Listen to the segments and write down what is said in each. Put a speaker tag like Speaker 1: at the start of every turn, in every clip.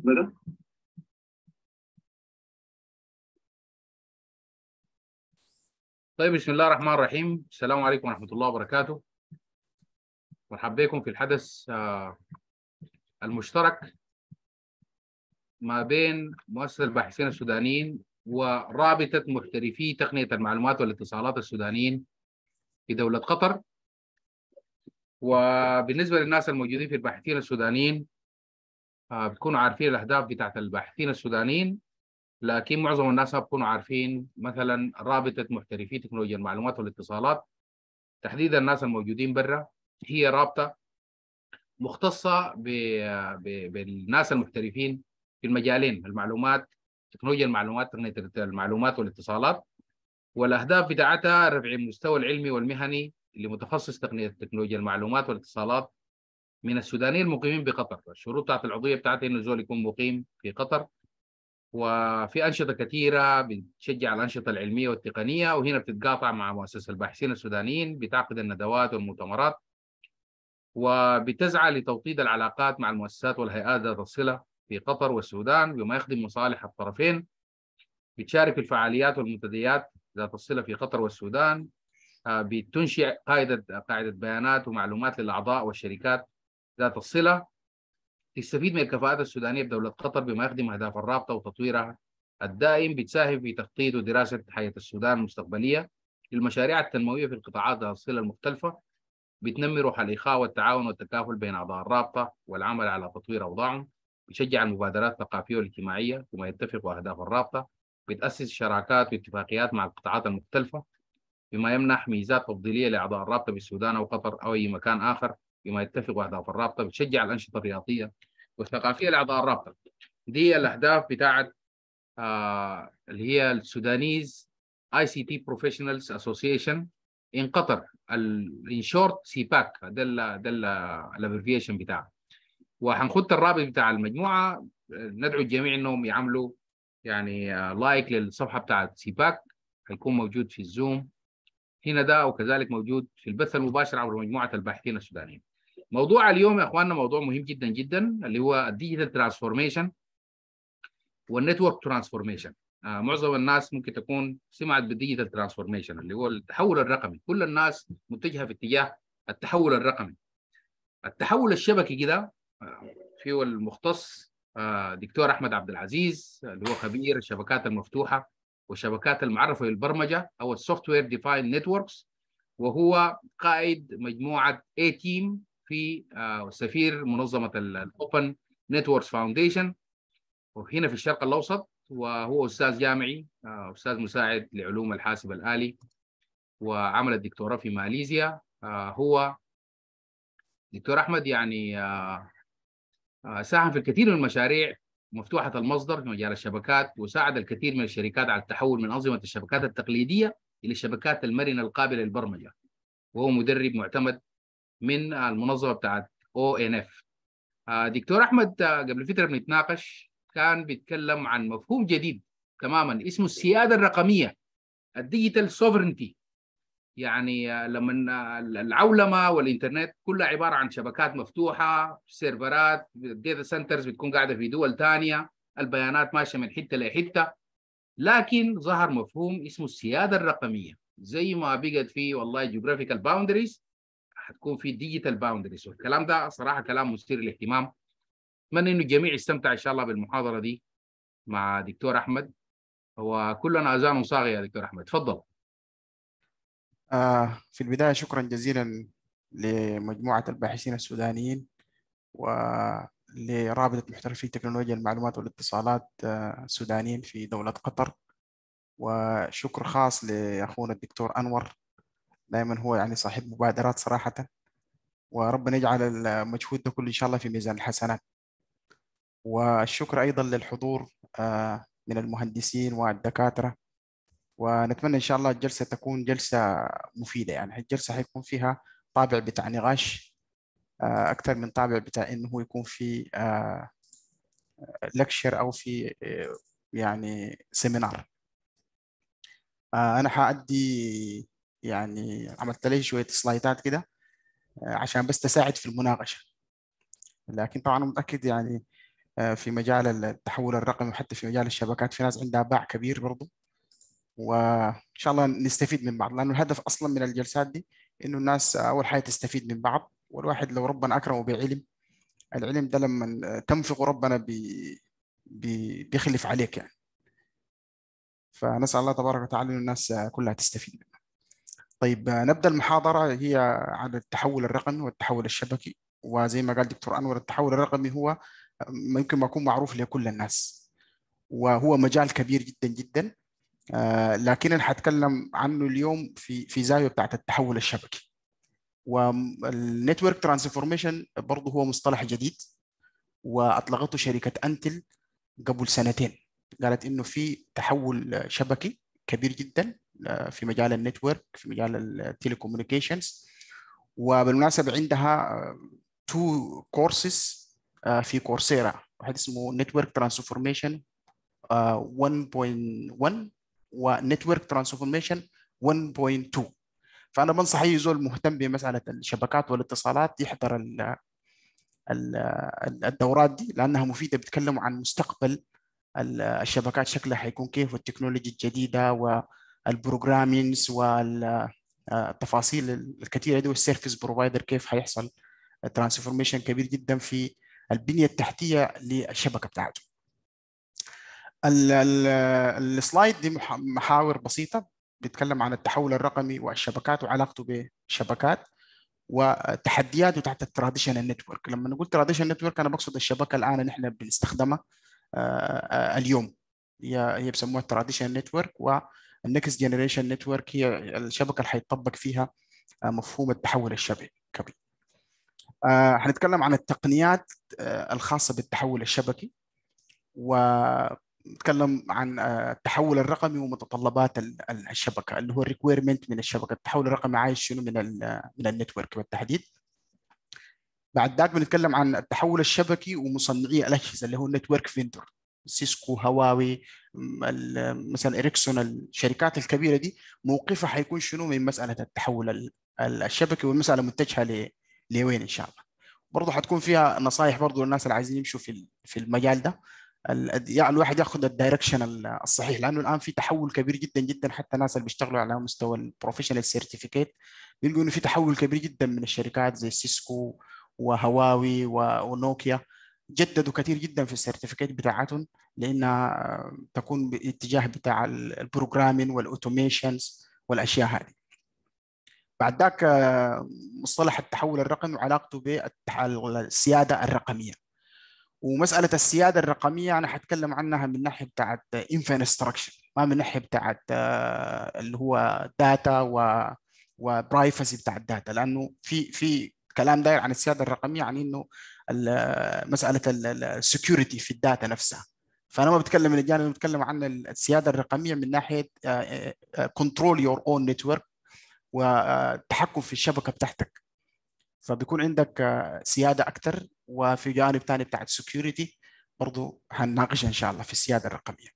Speaker 1: بدأ
Speaker 2: طيب بسم الله الرحمن الرحيم السلام عليكم ورحمة الله وبركاته مرحبا بكم في الحدث آه، المشترك ما بين مؤسسة الباحثين السودانيين ورابطة محترفي تقنية المعلومات والاتصالات السودانيين في دولة قطر وبالنسبة للناس الموجودين في الباحثين السودانيين آه، بتكونوا عارفين الأهداف بتاعت الباحثين السودانيين لكن معظم الناس ما بيكونوا عارفين مثلا رابطة محترفي تكنولوجيا المعلومات والاتصالات تحديدا الناس الموجودين برا هي رابطة مختصة ب... ب... بالناس المحترفين في المجالين المعلومات تكنولوجيا المعلومات تقنية المعلومات والاتصالات والأهداف بتاعتها رفع المستوى العلمي والمهني لمتخصص تقنية تكنولوجيا المعلومات والاتصالات من السودانيين المقيمين بقطر الشروط بتاعت العضوية بتاعتها إنه زول يكون مقيم في قطر وفي أنشطة كثيرة بتشجع الأنشطة العلمية والتقنية وهنا بتتقاطع مع مؤسسة الباحثين السودانيين بتعقد الندوات والمؤتمرات وبتسعى لتوطيد العلاقات مع المؤسسات والهيئات ذات الصلة في قطر والسودان بما يخدم مصالح الطرفين بتشارك في الفعاليات والمنتديات ذات الصلة في قطر والسودان آه، بتنشئ قاعدة قاعدة بيانات ومعلومات للأعضاء والشركات ذات الصلة تستفيد من الكفاءات السودانية بدولة قطر بما يخدم أهداف الرابطة وتطويرها الدائم بتساهم في تخطيط ودراسة حياة السودان المستقبلية للمشاريع التنموية في القطاعات ذات الصلة المختلفة بتنمي روح الإخاء والتعاون والتكافل بين أعضاء الرابطة والعمل على تطوير أوضاعهم بتشجع المبادرات الثقافية والاجتماعية بما يتفق أهداف الرابطة بتأسس شراكات واتفاقيات مع القطاعات المختلفة بما يمنح ميزات تفضيلية لأعضاء الرابطة بالسودان أو قطر أو أي مكان آخر بما يتفق أهداف الرابطة بتشجع الأنشطة الرياضية والثقافية لأعضاء الرابطة دي الأهداف بتاعت آه اللي هي السودانيز اي سي تي بروفيشنالز اسوسيشن ان قطر ان شورت سي باك ده ال ده الابريفيشن بتاعه وهنخد الرابط بتاع المجموعه ندعو الجميع انهم يعملوا يعني لايك للصفحه بتاعت سي باك هيكون موجود في الزوم هنا ده وكذلك موجود في البث المباشر عبر مجموعه الباحثين السودانيين. موضوع اليوم يا اخواننا موضوع مهم جدا جدا اللي هو الديجيتال ترانسفورميشن والنتورك ترانسفورميشن آه معظم الناس ممكن تكون سمعت بالديجيتال ترانسفورميشن اللي هو التحول الرقمي كل الناس متجهه في اتجاه التحول الرقمي التحول الشبكي كده آه فيه المختص آه دكتور احمد عبد العزيز اللي هو خبير الشبكات المفتوحه والشبكات المعرفه بالبرمجه او السوفت وير ديفاين نتوركس وهو قائد مجموعه اي تيم في سفير منظمه الاوبن نتوركس فاونديشن وهنا في الشرق الاوسط وهو استاذ جامعي استاذ مساعد لعلوم الحاسب الالي وعمل الدكتوراه في ماليزيا هو دكتور احمد يعني ساهم في الكثير من المشاريع مفتوحه المصدر في مجال الشبكات وساعد الكثير من الشركات على التحول من انظمه الشبكات التقليديه الى الشبكات المرنه القابله للبرمجه وهو مدرب معتمد من المنظمه بتاعت او ان اف دكتور احمد قبل فتره بنتناقش كان بيتكلم عن مفهوم جديد تماما اسمه السياده الرقميه الديجيتال سوفرنتي يعني لما العولمه والانترنت كلها عباره عن شبكات مفتوحه سيرفرات داتا سنترز بتكون قاعده في دول ثانيه البيانات ماشيه من حته لحته لكن ظهر مفهوم اسمه السياده الرقميه زي ما بقت في والله جيوغرافيكال باوندريز حتكون في ديجيتال باوندريز والكلام ده صراحه كلام مثير للاهتمام اتمنى انه الجميع يستمتع ان شاء الله بالمحاضره دي مع دكتور احمد هو كلنا اذان صاغيه يا دكتور احمد تفضل
Speaker 3: آه في البدايه شكرا جزيلا لمجموعه الباحثين السودانيين ولرابطه محترفي تكنولوجيا المعلومات والاتصالات آه السودانيين في دوله قطر وشكر خاص لاخونا الدكتور انور دائما هو يعني صاحب مبادرات صراحه وربنا يجعل المجهود ده كله ان شاء الله في ميزان الحسنات والشكر ايضا للحضور من المهندسين والدكاتره ونتمنى ان شاء الله الجلسه تكون جلسه مفيده يعني الجلسه حيكون فيها طابع بتاع نقاش اكثر من طابع بتاع انه هو يكون في لكشر او في يعني سيمينار انا حادي يعني عملت لي شويه سلايدات كده عشان بس تساعد في المناقشه لكن طبعا انا متاكد يعني في مجال التحول الرقمي وحتى في مجال الشبكات في ناس عندها باع كبير برضو وان شاء الله نستفيد من بعض لانه الهدف اصلا من الجلسات دي انه الناس اول حاجه تستفيد من بعض والواحد لو ربنا اكرمه بعلم العلم ده لما تنفق ربنا بي بي بيخلف عليك يعني فنسال الله تبارك وتعالى ان الناس كلها تستفيد منه طيب نبدا المحاضره هي عن التحول الرقمي والتحول الشبكي وزي ما قال دكتور انور التحول الرقمي هو ممكن ما يكون معروف لكل الناس وهو مجال كبير جدا جدا لكن انا حاتكلم عنه اليوم في في زاويه بتاعت التحول الشبكي والنتورك ترانسفورميشن برضه هو مصطلح جديد واطلقته شركه انتل قبل سنتين قالت انه في تحول شبكي كبير جدا في مجال النتورك في مجال التليكومونيكيشنز وبالمناسبه عندها تو كورسز في كورسيرا واحد اسمه نتورك ترانسفورميشن 1.1 ونتورك ترانسفورميشن 1.2 فانا بنصح اي زول مهتم بمساله الشبكات والاتصالات يحضر ال الدورات دي لانها مفيده بتتكلم عن مستقبل الشبكات شكلها حيكون كيف والتكنولوجيا الجديده والبروجرامينز والتفاصيل الكثيره دي والسيرفيس بروفايدر كيف حيحصل ترانسفورميشن كبير جدا في البنيه التحتيه للشبكه بتاعته. السلايد دي محاور بسيطه بيتكلم عن التحول الرقمي والشبكات وعلاقته بالشبكات وتحدياته تحت التراديشنال نتورك لما نقول تراديشنال نتورك انا بقصد الشبكه الان نحن بنستخدمها اليوم هي هي بسموها التراديشنال نتورك والنكست جنريشن نتورك هي الشبكه اللي حيطبق فيها مفهوم التحول الشبكي حنتكلم عن التقنيات الخاصه بالتحول الشبكي ونتكلم عن التحول الرقمي ومتطلبات الشبكه اللي هو الريكويرمنت من الشبكه التحول الرقمي عايز شنو من من النتورك بالتحديد بعد ذاك بنتكلم عن التحول الشبكي ومصنعي الاجهزه اللي هو النتورك فيندور سيسكو هواوي مثلا اريكسون الشركات الكبيره دي موقفها حيكون شنو من مساله التحول الشبكي والمساله متجهه لوين ان شاء الله برضه حتكون فيها نصائح برضه للناس اللي عايزين يمشوا في في المجال ده يعني الواحد ياخذ الدايركشن الصحيح لانه الان في تحول كبير جدا جدا حتى الناس اللي بيشتغلوا على مستوى البروفيشنال سيرتيفيكيت بيلقوا انه في تحول كبير جدا من الشركات زي سيسكو وهواوي ونوكيا جددوا كثير جدا في السيرتيفيكيت بتاعتهم لانها تكون باتجاه بتاع البروجرامين والاوتوميشنز والاشياء هذه بعد ذاك مصطلح التحول الرقمي وعلاقته بالسياده الرقميه ومساله السياده الرقميه انا حتكلم عنها من ناحيه بتاعت انفراستراكشر ما من ناحيه بتاعت اللي هو داتا و وبرايفسي بتاع الداتا لانه في في كلام داير عن السياده الرقميه يعني انه مساله السكيورتي في الداتا نفسها فانا ما بتكلم من الجانب بتكلم عن السياده الرقميه من ناحيه كنترول يور اون نتورك والتحكم في الشبكه بتاعتك فبيكون عندك سياده اكثر وفي جانب ثاني بتاع السكيورتي برضه هنناقشها ان شاء الله في السياده الرقميه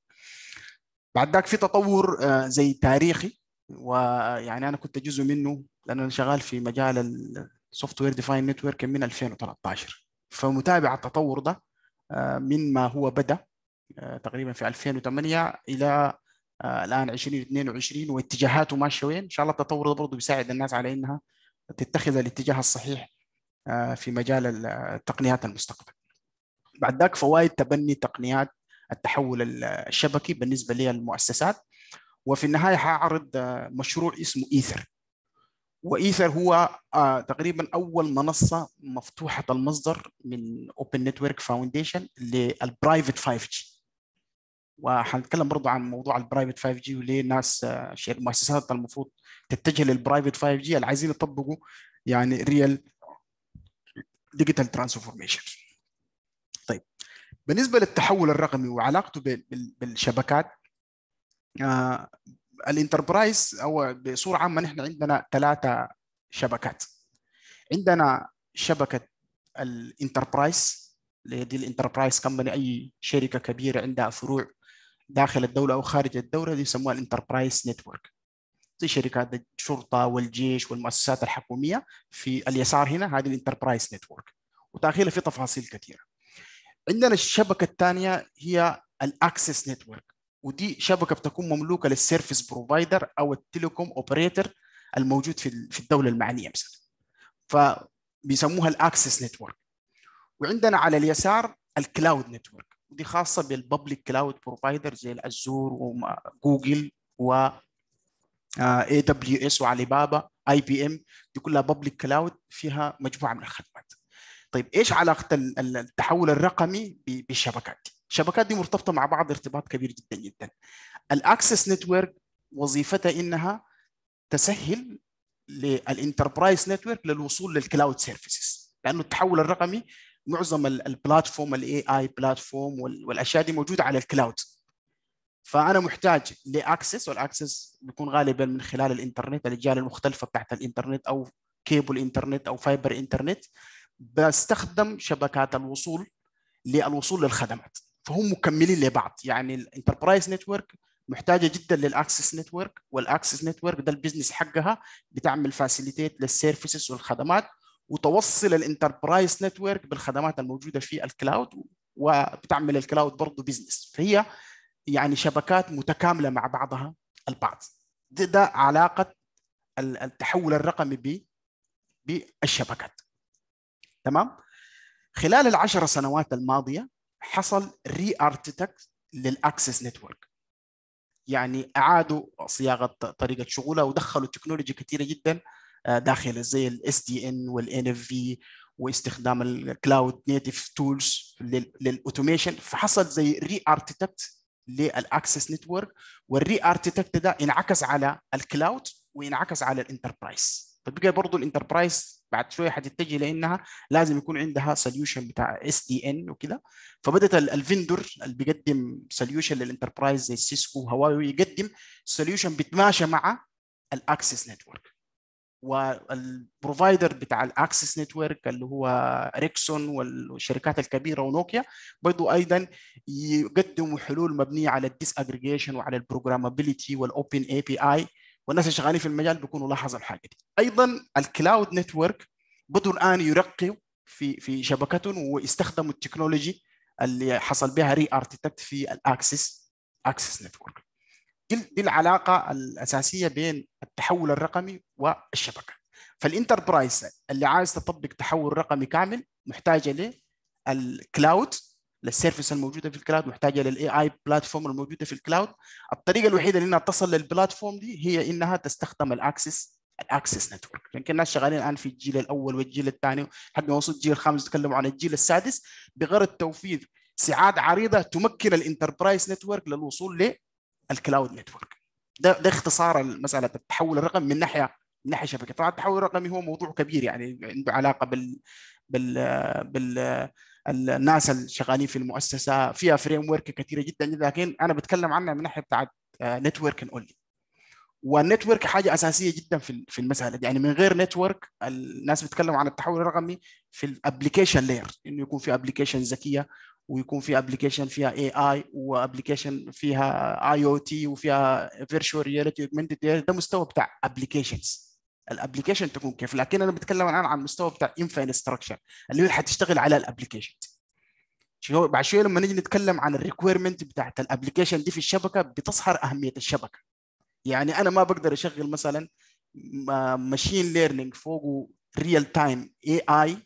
Speaker 3: بعد ذاك في تطور زي تاريخي ويعني انا كنت جزء منه لانه انا شغال في مجال السوفت وير ديفاين نتورك من 2013 فمتابع التطور ده من ما هو بدا تقريبا في 2008 الى الان 2022 واتجاهاته ماشيه وين ان شاء الله التطور ده برضه بيساعد الناس على انها تتخذ الاتجاه الصحيح في مجال التقنيات المستقبل بعد ذاك فوائد تبني تقنيات التحول الشبكي بالنسبه للمؤسسات وفي النهايه حاعرض مشروع اسمه ايثر وايثر هو تقريبا اول منصه مفتوحه المصدر من اوبن نتورك فاونديشن للبرايفت 5 جي وحنتكلم برضو عن موضوع البرايفت 5 جي وليه الناس مؤسسات المفروض تتجه للبرايفت 5 جي اللي عايزين يطبقوا يعني ريال ديجيتال ترانسفورميشن طيب بالنسبه للتحول الرقمي وعلاقته بالشبكات آه الانتربرايز او بصوره عامه نحن عندنا ثلاثه شبكات عندنا شبكه الانتربرايز اللي دي الانتربرايز كمباني اي شركه كبيره عندها فروع داخل الدوله او خارج الدوله دي يسموها الانتربرايز نتورك زي شركات الشرطه والجيش والمؤسسات الحكوميه في اليسار هنا هذه الانتربرايز نتورك وداخلها في تفاصيل كثيره عندنا الشبكه الثانيه هي الاكسس نتورك ودي شبكه بتكون مملوكه للسيرفيس بروفايدر او التليكوم اوبريتور الموجود في في الدوله المعنيه مثلا فبيسموها الاكسس نتورك وعندنا على اليسار الكلاود نتورك ودي خاصه بالببليك كلاود بروفايدر زي الازور وجوجل و اي دبليو اس وعلي بابا اي بي ام دي كلها ببليك كلاود فيها مجموعه من الخدمات طيب ايش علاقه التحول الرقمي بالشبكات دي؟ الشبكات دي مرتبطه مع بعض ارتباط كبير جدا جدا الاكسس نتورك وظيفتها انها تسهل للانتربرايز نتورك للوصول للكلاود سيرفيسز لانه التحول الرقمي معظم البلاتفورم الاي اي بلاتفورم والاشياء دي موجوده على الكلاود فانا محتاج لاكسس والاكسس بيكون غالبا من خلال الانترنت الاجيال المختلفه بتاعت الانترنت او كيبل انترنت او فايبر انترنت بستخدم شبكات الوصول للوصول للخدمات فهم مكملين لبعض يعني الانتربرايز نتورك محتاجه جدا للاكسس نتورك والاكسس نتورك ده البزنس حقها بتعمل فاسيليتيت للسيرفيسز والخدمات وتوصل الانتربرايز نتورك بالخدمات الموجوده في الكلاود وبتعمل الكلاود برضه بزنس فهي يعني شبكات متكامله مع بعضها البعض ده, ده علاقه التحول الرقمي بالشبكات تمام خلال العشر سنوات الماضيه حصل ري ارتكت للاكسس نتورك يعني اعادوا صياغه طريقه شغلها ودخلوا تكنولوجيا كثيره جدا داخل زي الاس دي ان والان اف في واستخدام الكلاود نيتف تولز للاوتوميشن فحصل زي ري ارتكت للاكسس نتورك والري ارتكت ده انعكس على الكلاود وانعكس على الانتربرايز فبقى برضه الانتربرايز بعد شويه حتتجه لانها لازم يكون عندها سوليوشن بتاع اس دي ان وكده فبدات الفندور اللي بيقدم سوليوشن للانتربرايز زي سيسكو هواوي يقدم سوليوشن بيتماشى مع الاكسس نتورك والبروفايدر بتاع الاكسس نتورك اللي هو ريكسون والشركات الكبيره ونوكيا برضو ايضا يقدموا حلول مبنيه على الديس اجريجيشن وعلى البروجرامابيلتي والاوبن اي بي اي والناس اللي شغالين في المجال بيكونوا لاحظوا الحاجه دي ايضا الكلاود نتورك بدوا الان يرقوا في في شبكتهم ويستخدموا التكنولوجي اللي حصل بها ري ارتكت في الاكسس اكسس نتورك دي العلاقه الاساسيه بين التحول الرقمي والشبكه فالانتربرايز اللي عايز تطبق تحول رقمي كامل محتاجه للكلاود للسيرفيس الموجوده في الكلاود محتاجه للاي اي بلاتفورم الموجوده في الكلاود الطريقه الوحيده انها تصل للبلاتفورم دي هي انها تستخدم الاكسس الاكسس نتورك يمكن الناس شغالين الان في الجيل الاول والجيل الثاني لحد ما وصل الجيل الخامس يتكلموا عن الجيل السادس بغرض توفير سعاد عريضه تمكن الانتربرايز نتورك للوصول للكلاود نتورك ده ده اختصار مساله التحول الرقمي من ناحيه من ناحيه شبكه طبعا التحول الرقمي هو موضوع كبير يعني عنده علاقه بال بال بال الناس اللي شغالين في المؤسسه فيها فريم ورك كثيره جدا لكن انا بتكلم عنها من ناحيه بتاعت نتورك اونلي والنتورك حاجه اساسيه جدا في في المساله دي يعني من غير نتورك الناس بتتكلم عن التحول الرقمي في الابلكيشن لاير انه يكون في ابلكيشن ذكيه ويكون في ابلكيشن فيها اي اي وابلكيشن فيها اي او تي وفيها فيرتشوال رياليتي اوجمنتد ده مستوى بتاع ابلكيشنز الابلكيشن تكون كيف لكن انا بتكلم الان عن مستوى بتاع انفراستراكشر اللي هو حتشتغل على الابلكيشن بعد شويه لما نيجي نتكلم عن الريكويرمنت بتاعت الابلكيشن دي في الشبكه بتظهر اهميه الشبكه يعني انا ما بقدر اشغل مثلا ماشين ليرنينج فوقه ريال تايم اي اي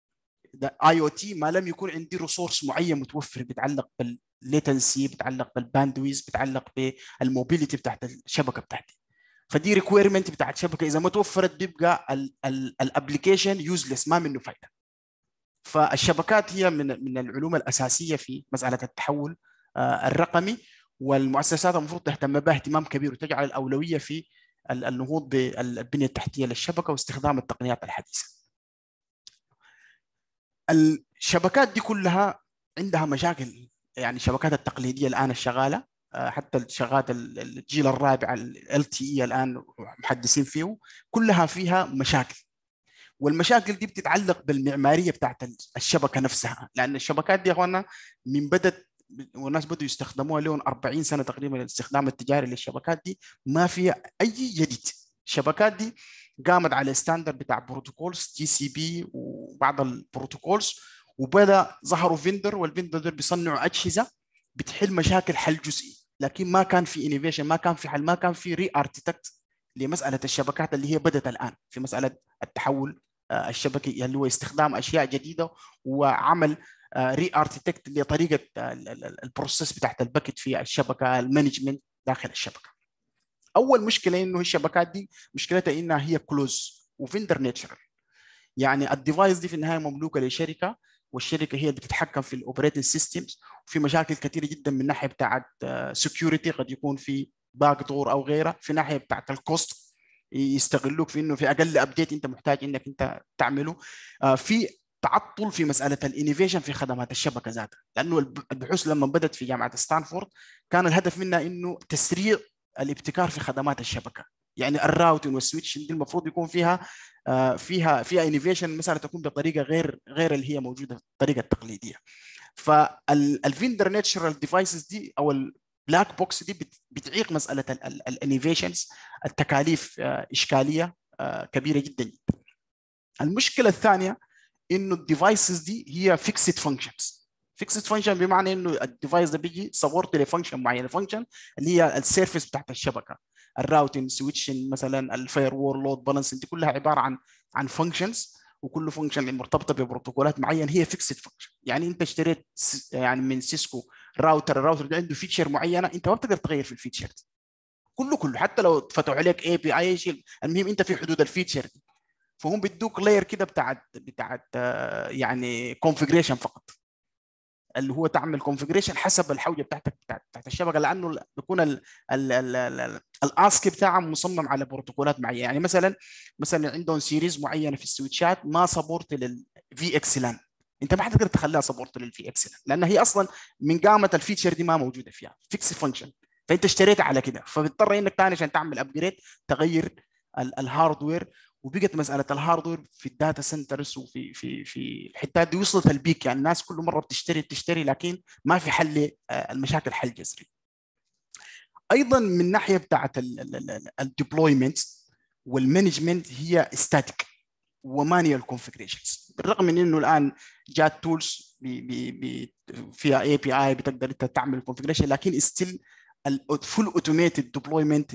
Speaker 3: اي او تي ما لم يكون عندي ريسورس معين متوفر بيتعلق بالليتنسي بيتعلق بالباندويز بيتعلق بالموبيليتي بتاعت الشبكه بتاعتي فدي ريكويرمنت بتاعت شبكه اذا ما توفرت بيبقى الابلكيشن يوزلس ما منه فايده فالشبكات هي من من العلوم الاساسيه في مساله التحول الرقمي والمؤسسات المفروض تهتم بها اهتمام كبير وتجعل الاولويه في النهوض بالبنيه التحتيه للشبكه واستخدام التقنيات الحديثه. الشبكات دي كلها عندها مشاكل يعني الشبكات التقليديه الان الشغاله حتى الشغلات الجيل الرابع ال تي اي الان محدثين فيه كلها فيها مشاكل والمشاكل دي بتتعلق بالمعماريه بتاعت الشبكه نفسها لان الشبكات دي يا اخوانا من بدت والناس بدوا يستخدموها لهم 40 سنه تقريبا الاستخدام التجاري للشبكات دي ما فيها اي جديد الشبكات دي قامت على ستاندرد بتاع بروتوكولز تي سي بي وبعض البروتوكولز وبدا ظهروا فيندر والفيندر دول بيصنعوا اجهزه بتحل مشاكل حل جزئي لكن ما كان في انوفيشن ما كان في حل ما كان في ري اركتكت لمساله الشبكات اللي هي بدات الان في مساله التحول الشبكي اللي هو استخدام اشياء جديده وعمل ري اركتكت لطريقه البروسيس بتاعت الباكت في الشبكه المانجمنت داخل الشبكه اول مشكله انه الشبكات دي مشكلتها انها هي كلوز وفندر نيتشرال يعني الديفايس دي في النهايه مملوكه لشركه والشركه هي اللي بتتحكم في الاوبريتنج سيستمز وفي مشاكل كثيره جدا من ناحيه بتاعت سكيورتي قد يكون في باك دور او غيرها في ناحيه بتاعت الكوست يستغلوك في انه في اقل ابديت انت محتاج انك انت تعمله في تعطل في مساله الانوفيشن في خدمات الشبكه ذاتها لانه البحوث لما بدات في جامعه ستانفورد كان الهدف منها انه تسريع الابتكار في خدمات الشبكه يعني الراوتنج والسويتش دي المفروض يكون فيها فيها فيها انوفيشن مثلا تكون بطريقه غير غير اللي هي موجوده بالطريقه التقليديه فالفيندر ناتشرال ديفايسز دي او البلاك بوكس دي بتعيق مساله الانوفيشنز التكاليف اشكاليه كبيره جدا جدا المشكله الثانيه انه الديفايسز دي هي فيكسد فانكشنز فيكسد فانكشن بمعنى انه الديفايس ده بيجي سبورت لفانكشن معينه فانكشن اللي هي السيرفيس بتاعت الشبكه الراوتنج سويتشنج مثلا الفاير وول لود بالانس دي كلها عباره عن عن فانكشنز وكل فانكشن مرتبطه ببروتوكولات معينه هي فيكسد فانكشن يعني انت اشتريت يعني من سيسكو راوتر الراوتر ده عنده فيتشر معينه انت ما بتقدر تغير في الفيتشر دي كله كله حتى لو فتحوا عليك اي بي اي شيء المهم انت في حدود الفيتشر دي فهم بيدوك لاير كده بتاعت بتاعت يعني كونفجريشن فقط اللي هو تعمل كونفجريشن حسب الحوجه بتاعتك بتاعت, بتاعت الشبكه لانه بيكون الاسك بتاعها مصمم على بروتوكولات معينه يعني مثلا مثلا عندهم سيريز معينه في السويتشات ما سبورت للفي اكس لان انت ما حتقدر تخليها سبورت للفي اكس لان لان هي اصلا من قامه الفيتشر دي ما موجوده فيها فيكس فانكشن فانت اشتريتها على كده فبتضطر انك ثاني عشان تعمل ابجريد تغير الهاردوير وبقت مساله الهاردوير في الداتا سنترز وفي في في الحتات دي وصلت البيك يعني الناس كل مره بتشتري بتشتري لكن ما في حل المشاكل حل جذري. ايضا من ناحيه بتاعت الديبلويمنت والمانجمنت هي ستاتيك ومانيوال كونفجريشنز بالرغم من انه الان جات تولز بي بي بي فيها اي بي اي بتقدر انت تعمل كونفجريشن لكن ستيل الفول اوتوميتد ديبلويمنت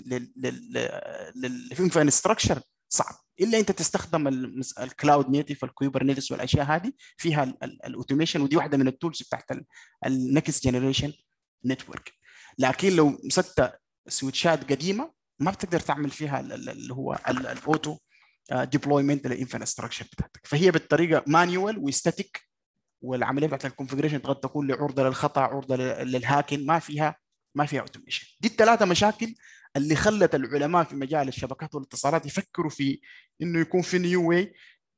Speaker 3: للانفراستراكشر صعب الا انت تستخدم الكلاود نيتف الكوبرنيتس والاشياء هذه فيها الاوتوميشن ودي واحده من التولز بتاعت النكست جنريشن نتورك لكن لو مسكت سويتشات قديمه ما بتقدر تعمل فيها اللي هو الاوتو ديبلويمنت للانفراستراكشر بتاعتك فهي بالطريقه مانيوال وستاتيك والعمليه بتاعت الكونفجريشن قد تكون لعرضه للخطا عرضه للهاكين ما فيها ما فيها اوتوميشن دي الثلاثه مشاكل اللي خلت العلماء في مجال الشبكات والاتصالات يفكروا في انه يكون في نيو واي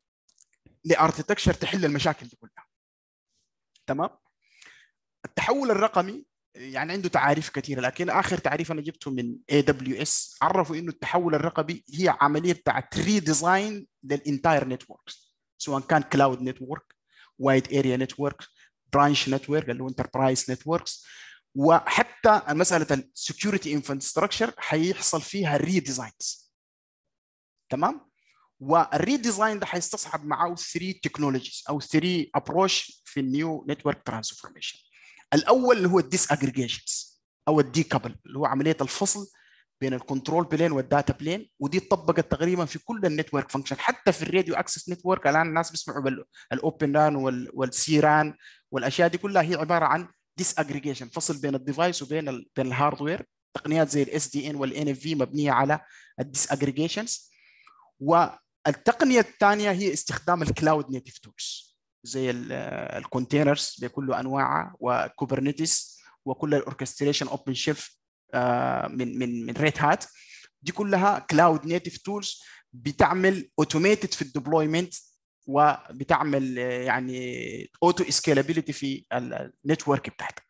Speaker 3: لاركتكشر تحل المشاكل دي كلها تمام التحول الرقمي يعني عنده تعاريف كثيره لكن اخر تعريف انا جبته من اي دبليو اس عرفوا انه التحول الرقمي هي عمليه بتاعت ريديزاين للانتاير نتورك سواء كان كلاود نتورك وايد اريا نتورك برانش نتورك اللي هو انتربرايز نتوركس وحتى مساله السكيورتي انفراستراكشر حيحصل فيها ريديزاينز تمام والريديزاين ده حيستصحب معاه 3 تكنولوجيز او 3 ابروش في النيو نتورك ترانسفورميشن الاول اللي هو الديس اجريجيشنز او الديكابل اللي هو عمليه الفصل بين الكنترول بلين والداتا بلين ودي اتطبقت تقريبا في كل النتورك فانكشن حتى في الراديو اكسس نتورك الان الناس بيسمعوا بالاوبن ران والسي ران والاشياء دي كلها هي عباره عن ديس اجريجيشن فصل بين الديفايس وبين ال بين الهاردوير تقنيات زي الاس دي ان والان اف في مبنيه على الديس اجريجيشنز والتقنيه الثانيه هي استخدام الكلاود نيتيف تولز زي الكونتينرز بكل انواعها وكوبرنيتس وكل الاوركستريشن اوبن شيف من من من ريت هات دي كلها كلاود نيتيف تولز بتعمل اوتوميتد في الديبلويمنت وبتعمل يعني اوتو اسكيلابيلتي في النتورك بتاعتك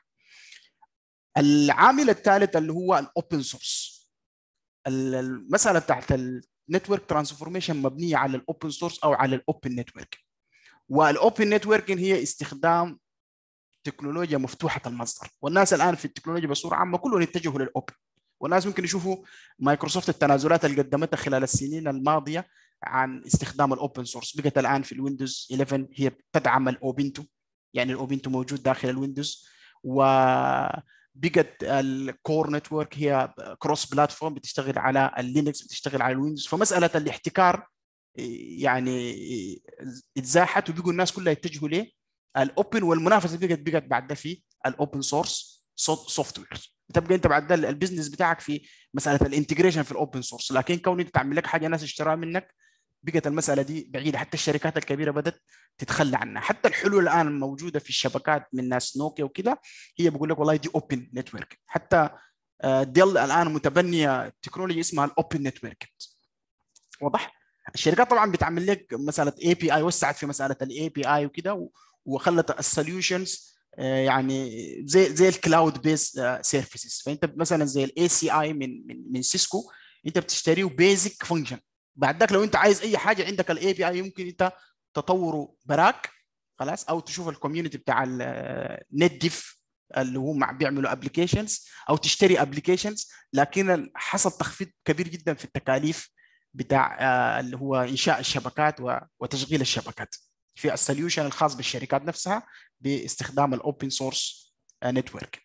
Speaker 3: العامل الثالث اللي هو الاوبن سورس المساله بتاعت النتورك ترانسفورميشن مبنيه على الاوبن سورس او على الاوبن نتورك والاوبن نتوركينج هي استخدام تكنولوجيا مفتوحه المصدر والناس الان في التكنولوجيا بصوره عامه كلهم يتجهوا للاوبن والناس ممكن يشوفوا مايكروسوفت التنازلات اللي قدمتها خلال السنين الماضيه عن استخدام الاوبن سورس بقت الان في الويندوز 11 هي تدعم الاوبنتو يعني الاوبنتو موجود داخل الويندوز و بقت الكور نتورك هي كروس بلاتفورم بتشتغل على اللينكس بتشتغل على الويندوز فمساله الاحتكار يعني اتزاحت وبقوا الناس كلها يتجهوا ليه الاوبن والمنافسه بقت بقت بعد ده في الاوبن سورس سوفت وير تبقى انت بعد ده البزنس بتاعك في مساله الانتجريشن في الاوبن سورس لكن كون انت تعمل لك حاجه ناس اشتراها منك بقت المساله دي بعيده حتى الشركات الكبيره بدات تتخلى عنها حتى الحلول الان الموجوده في الشبكات من ناس نوكيا وكده هي بقول لك والله دي اوبن نتورك حتى ديل الان متبنيه تكنولوجيا اسمها الاوبن نتورك واضح الشركات طبعا بتعمل لك مساله اي بي اي وسعت في مساله الاي بي اي وكده وخلت السوليوشنز يعني زي زي الكلاود بيس سيرفيسز فانت مثلا زي الاي سي اي من من من سيسكو انت بتشتريه بيزك فانكشن بعد ذاك لو انت عايز اي حاجه عندك الاي بي اي يمكن انت تطوره براك خلاص او تشوف الكوميونتي بتاع النت ديف اللي هم بيعملوا ابلكيشنز او تشتري ابلكيشنز لكن حصل تخفيض كبير جدا في التكاليف بتاع اللي هو انشاء الشبكات وتشغيل الشبكات في السوليوشن الخاص بالشركات نفسها باستخدام الاوبن سورس نتورك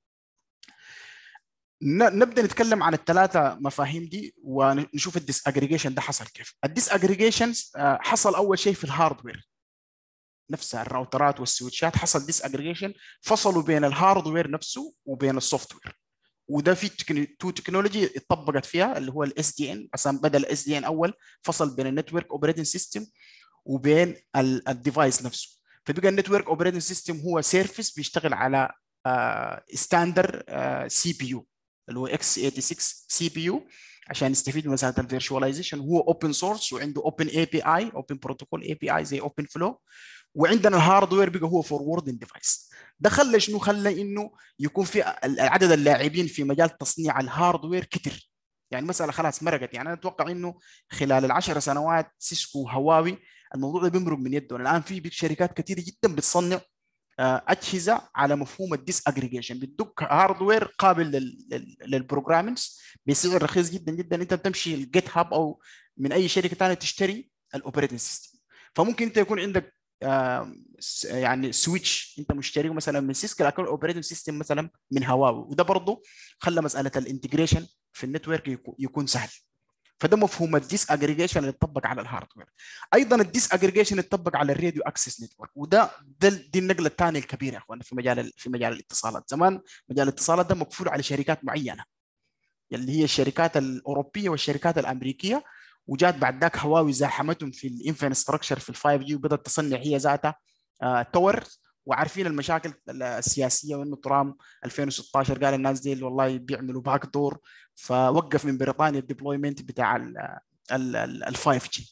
Speaker 3: نبدا نتكلم عن الثلاثه مفاهيم دي ونشوف الديس اجريجيشن ده حصل كيف الديس اجريجيشن حصل اول شيء في الهاردوير نفسها الراوترات والسويتشات حصل ديس اجريجيشن فصلوا بين الهاردوير نفسه وبين السوفت وير وده في تو تكنولوجي اتطبقت فيها اللي هو الاس دي ان مثلا بدل الاس دي ان اول فصل بين النتورك اوبريتنج سيستم وبين الديفايس نفسه فبقى النتورك اوبريتنج سيستم هو سيرفيس بيشتغل على ستاندر سي بي يو اللي هو اكس 86 سي بي يو عشان يستفيد من مساله الفيرشواليزيشن هو اوبن سورس وعنده اوبن اي بي اي اوبن بروتوكول اي بي اي زي اوبن فلو وعندنا الهاردوير بقى هو فوروردنج ديفايس ده خلى شنو خلى انه يكون في عدد اللاعبين في مجال تصنيع الهاردوير كتر يعني مساله خلاص مرقت يعني انا اتوقع انه خلال العشر سنوات سيسكو وهواوي الموضوع ده بيمرق من يدهم الان في شركات كثيره جدا بتصنع اجهزه على مفهوم الديس اجريجيشن بتدق هاردوير قابل للبروجرامينز بسعر رخيص جدا جدا انت بتمشي الجيت هاب او من اي شركه ثانيه تشتري الاوبريتنج سيستم فممكن انت يكون عندك يعني سويتش انت مشتريه مثلا من سيسكو لكن الاوبريتنج سيستم مثلا من هواوي وده برضه خلى مساله الانتجريشن في النتورك يكون سهل فده مفهوم الديس اجريجيشن اللي اتطبق على الهاردوير ايضا الديس اجريجيشن اتطبق على الراديو اكسس نتورك وده ده دي النقله الثانيه الكبيره يا اخوان في مجال في مجال الاتصالات زمان مجال الاتصالات ده مقفول على شركات معينه اللي هي الشركات الاوروبيه والشركات الامريكيه وجات بعد ذاك هواوي زاحمتهم في الانفراستراكشر في الفايف جي وبدات تصنع هي ذاتها آه تور وعارفين المشاكل السياسيه وانه ترامب 2016 قال الناس دي والله بيعملوا باك دور فوقف من بريطانيا الديبلويمنت بتاع ال 5 جي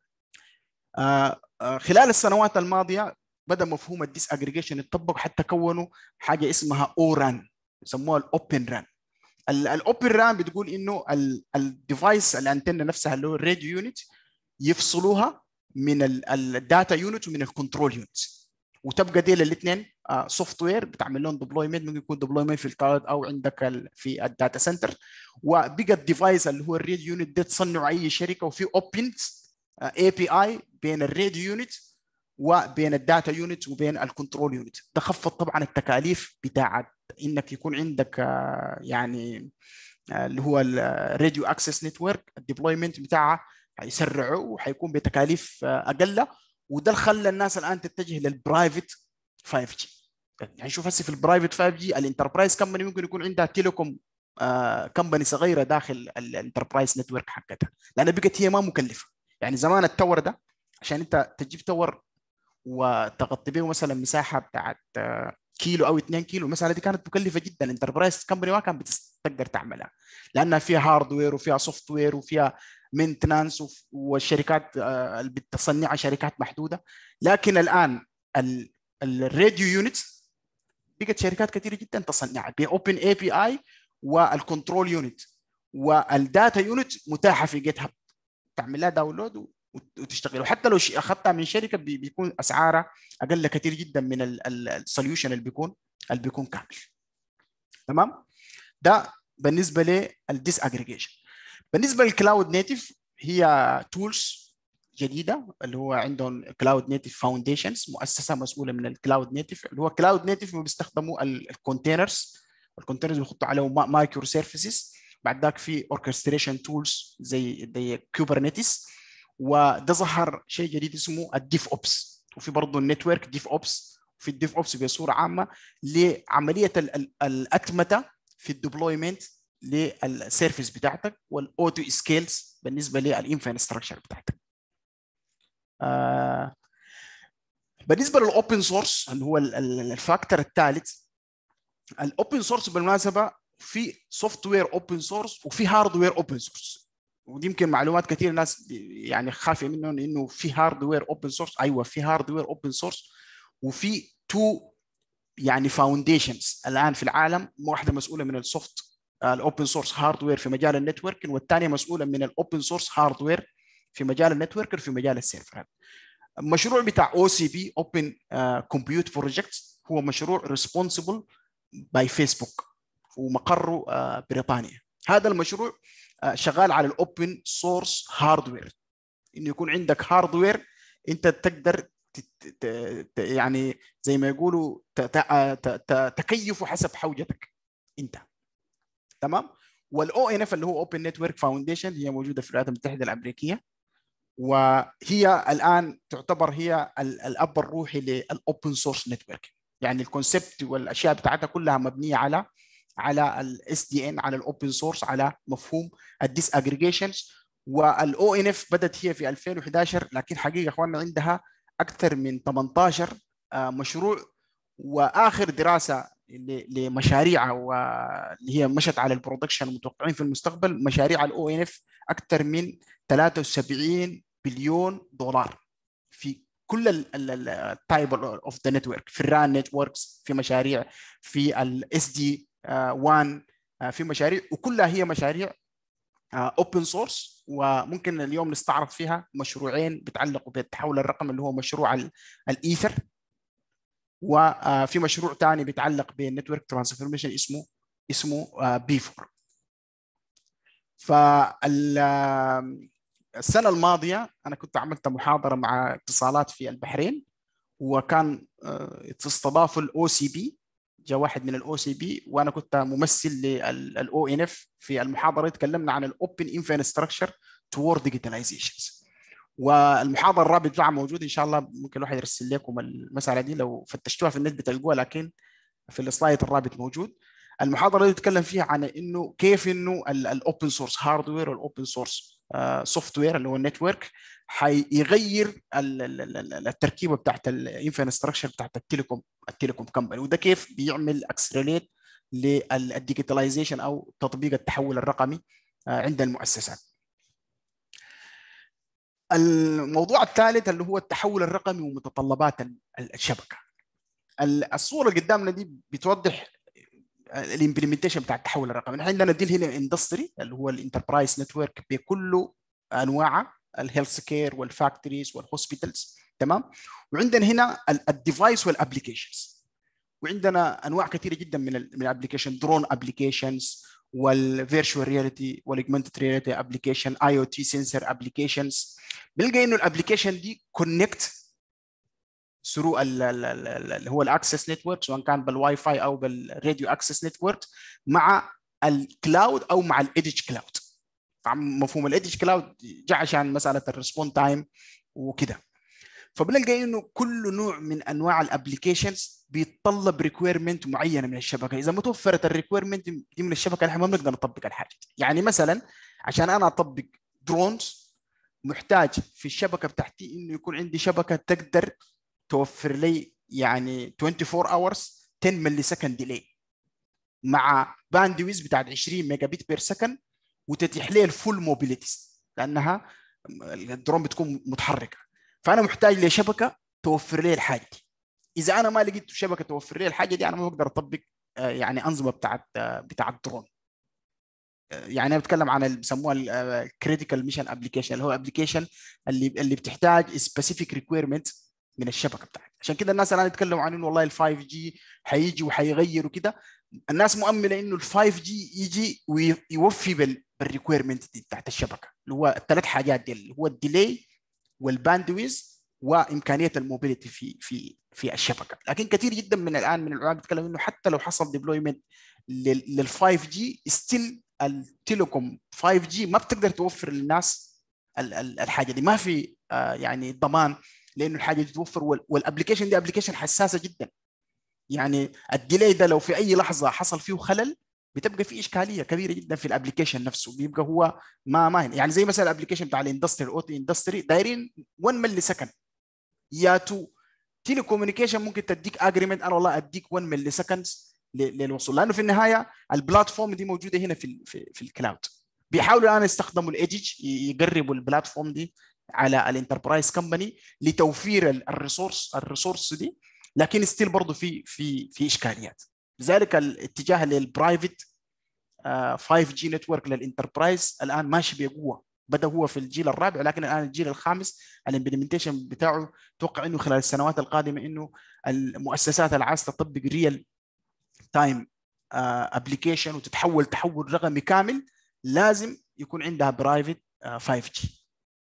Speaker 3: خلال السنوات الماضيه بدا مفهوم الديس اجريجيشن يتطبق حتى كونوا حاجه اسمها اوران يسموها الاوبن ران الاوبن ران بتقول انه الديفايس الانتنه نفسها اللي هو الراديو يونت يفصلوها من الداتا يونت ومن الكنترول يونت وتبقى دي الاثنين سوفت وير بتعمل لهم ديبلويمنت ممكن يكون ديبلويمنت في الكلاود او عندك في الداتا سنتر وبقى الديفايس اللي هو الراديو يونت ده تصنعه اي شركه وفي اوبن اي بي اي بين الراديو يونت وبين الداتا يونت وبين الكنترول يونت ده خفض طبعا التكاليف بتاعت انك يكون عندك يعني اللي هو الراديو اكسس نتورك الديبلويمنت بتاعها هيسرعه وحيكون بتكاليف اقل وده اللي خلى الناس الان تتجه للبرايفت 5 جي يعني شوف هسه في البرايفت 5 جي الانتربرايز كمباني ممكن يكون عندها تيليكوم كمباني صغيره داخل الانتربرايز نتورك حقتها لانها بقت هي ما مكلفه يعني زمان التور ده عشان انت تجيب تور وتغطي به مثلا مساحه بتاعت كيلو او 2 كيلو المساله دي كانت مكلفه جدا الانتربرايز كمباني ما كانت بتقدر تعملها لانها فيها هاردوير وفيها سوفت وير وفيها مينتنانس والشركات اللي بتصنعها شركات محدوده لكن الان الراديو يونت بقت شركات كثيره جدا تصنعها باوبن اي بي اي والكنترول يونت والداتا يونت متاحه في جيت هاب تعمل لها داونلود وتشتغل وحتى لو اخذتها من شركه بيكون اسعارها اقل كثير جدا من السوليوشن اللي بيكون اللي بيكون كامل تمام ده بالنسبه للديس اجريجيشن بالنسبه للكلاود نيتف هي تولز جديده اللي هو عندهم كلاود نيتف فاونديشنز مؤسسه مسؤوله من الكلاود نيتف اللي هو كلاود نيتف بيستخدموا الكونتينرز الكونتينرز بيحطوا عليهم مايكرو سيرفيسز بعد ذاك في اوركستريشن تولز زي زي كوبرنيتس وده ظهر شيء جديد اسمه الديف اوبس وفي برضه النتورك ديف اوبس في الديف اوبس بصوره عامه لعمليه الاتمته في الديبلويمنت للسيرفيس بتاعتك والاوتو سكيلز بالنسبه للانفراستراكشر بتاعتك آه بالنسبه للاوبن سورس اللي هو الفاكتور الثالث الاوبن سورس بالمناسبه في سوفت وير اوبن سورس وفي هاردوير اوبن سورس ودي يمكن معلومات كثير ناس يعني خافيه منهم انه في هاردوير اوبن سورس ايوه في هاردوير اوبن سورس وفي تو يعني فاونديشنز الان في العالم واحده مسؤوله من السوفت الاوبن سورس هاردوير في مجال النتورك والثانيه مسؤوله من الاوبن سورس هاردوير في مجال النتورك في مجال السيرفرات المشروع بتاع او سي بي اوبن كومبيوت بروجكت هو مشروع ريسبونسبل باي فيسبوك ومقره uh, بريطانيا هذا المشروع uh, شغال على الاوبن سورس هاردوير انه يكون عندك هاردوير انت تقدر يعني زي ما يقولوا تكيفه حسب حوجتك انت تمام والاو ان اف اللي هو اوبن نتورك فاونديشن هي موجوده في الولايات المتحده الامريكيه وهي الان تعتبر هي الاب الروحي للاوبن سورس نتورك يعني الكونسبت والاشياء بتاعتها كلها مبنيه على على الاس دي ان على الاوبن سورس على مفهوم الديس اجريجيشنز والاو ان اف بدات هي في 2011 لكن حقيقه اخواننا عندها اكثر من 18 مشروع واخر دراسه لمشاريعها واللي هي مشت على البرودكشن المتوقعين في المستقبل مشاريع الاو ان اف اكثر من 73 بليون دولار في كل التايب اوف ذا نتورك في الران نتوركس في مشاريع في الاس دي 1 في مشاريع وكلها هي مشاريع اوبن سورس وممكن اليوم نستعرض فيها مشروعين بيتعلقوا بالتحول الرقمي اللي هو مشروع الايثر وفي مشروع ثاني بيتعلق بالنتورك ترانسفورميشن اسمه اسمه بي 4 فالسنه الماضيه انا كنت عملت محاضره مع اتصالات في البحرين وكان استضافوا الاو سي بي جاء واحد من الاو سي بي وانا كنت ممثل للاو ان اف في المحاضره تكلمنا عن الاوبن انفراستراكشر تورد ديجيتاليزيشنز والمحاضره الرابط بتاعها موجود ان شاء الله ممكن الواحد يرسل لكم المساله دي لو فتشتوها في النت بتلقوها لكن في السلايد الرابط موجود المحاضره دي بتتكلم فيها عن انه كيف انه الاوبن سورس هاردوير والاوبن سورس سوفت وير اللي هو النتورك حيغير التركيبه بتاعت الانفراستراكشر بتاعت التليكوم التليكوم كمباني وده كيف بيعمل اكسلريت للديجيتاليزيشن او تطبيق التحول الرقمي عند المؤسسات. الموضوع الثالث اللي هو التحول الرقمي ومتطلبات الشبكه. الصوره اللي قدامنا دي بتوضح الامبلمنتيشن بتاع التحول الرقمي، نحن عندنا ديل هنا اندستري اللي هو الانتربرايز نتورك بكل انواعها الهيلث كير والفاكتوريز والهوسبيتالز تمام وعندنا هنا الديفايس والابلكيشنز وعندنا انواع كثيره جدا من من الابلكيشن درون ابلكيشنز والفيرتشوال رياليتي والاجمنتد رياليتي ابلكيشن اي او تي سنسور ابلكيشنز بنلقى انه الابلكيشن دي كونكت ثرو اللي هو الاكسس نتورك سواء كان بالواي فاي او بالراديو اكسس نتورك مع الكلاود او مع الايدج كلاود مفهوم الايدج كلاود جاء عشان مساله الريسبون تايم وكده فبنلقى انه كل نوع من انواع الابلكيشنز بيتطلب ريكويرمنت معينه من الشبكه اذا ما توفرت الريكويرمنت دي من الشبكه احنا ما بنقدر نطبق الحاجه دي يعني مثلا عشان انا اطبق درونز محتاج في الشبكه بتاعتي انه يكون عندي شبكه تقدر توفر لي يعني 24 اورز 10 ملي سكند ديلي مع باندويز بتاعت 20 ميجا بت بير سكند وتتيح لي الفول موبيليتي لانها الدرون بتكون متحركه فانا محتاج لشبكه توفر لي الحاجه دي اذا انا ما لقيت شبكه توفر لي الحاجه دي انا ما بقدر اطبق يعني انظمه بتاعت بتاعت درون يعني انا بتكلم عن اللي بيسموها الكريتيكال ميشن ابلكيشن اللي هو ابلكيشن اللي اللي بتحتاج سبيسيفيك ريكويرمنت من الشبكه بتاعتك عشان كده الناس الان يتكلموا عن انه والله ال 5 جي حيجي وحيغير وكده الناس مؤمله انه ال 5 جي يجي ويوفي بالريكويرمنت دي بتاعت الشبكه اللي هو الثلاث حاجات دي اللي هو الديلي والباندويز وامكانيه الموبيليتي في في في الشبكه لكن كثير جدا من الان من العلماء بيتكلموا انه حتى لو حصل ديبلويمنت لل 5 جي ستيل التليكوم 5 جي ما بتقدر توفر للناس الحاجه دي ما في يعني ضمان لانه الحاجه دي توفر والابلكيشن دي ابلكيشن حساسه جدا يعني الديلي ده لو في اي لحظه حصل فيه خلل بتبقى في اشكاليه كبيره جدا في الابلكيشن نفسه بيبقى هو ما ما يعني زي مثلا الابلكيشن بتاع الاندستري اوتو اندستري دايرين 1 ملي سكند يا تو تيلي كوميونيكيشن ممكن تديك اجريمنت انا والله اديك 1 ملي سكند للوصول لانه في النهايه البلاتفورم دي موجوده هنا في في, في الكلاود بيحاولوا الان يستخدموا الايدج يقربوا البلاتفورم دي على الانتربرايز كمباني لتوفير الريسورس الريسورس دي لكن ستيل برضه في في في اشكاليات لذلك الاتجاه للبرايفت 5 جي نتورك للانتربرايز الان ماشي بقوه بدا هو في الجيل الرابع لكن الان الجيل الخامس الامبلمنتيشن بتاعه اتوقع انه خلال السنوات القادمه انه المؤسسات اللي عايزه تطبق ريال تايم ابلكيشن وتتحول تحول رقمي كامل لازم يكون عندها برايفت 5 جي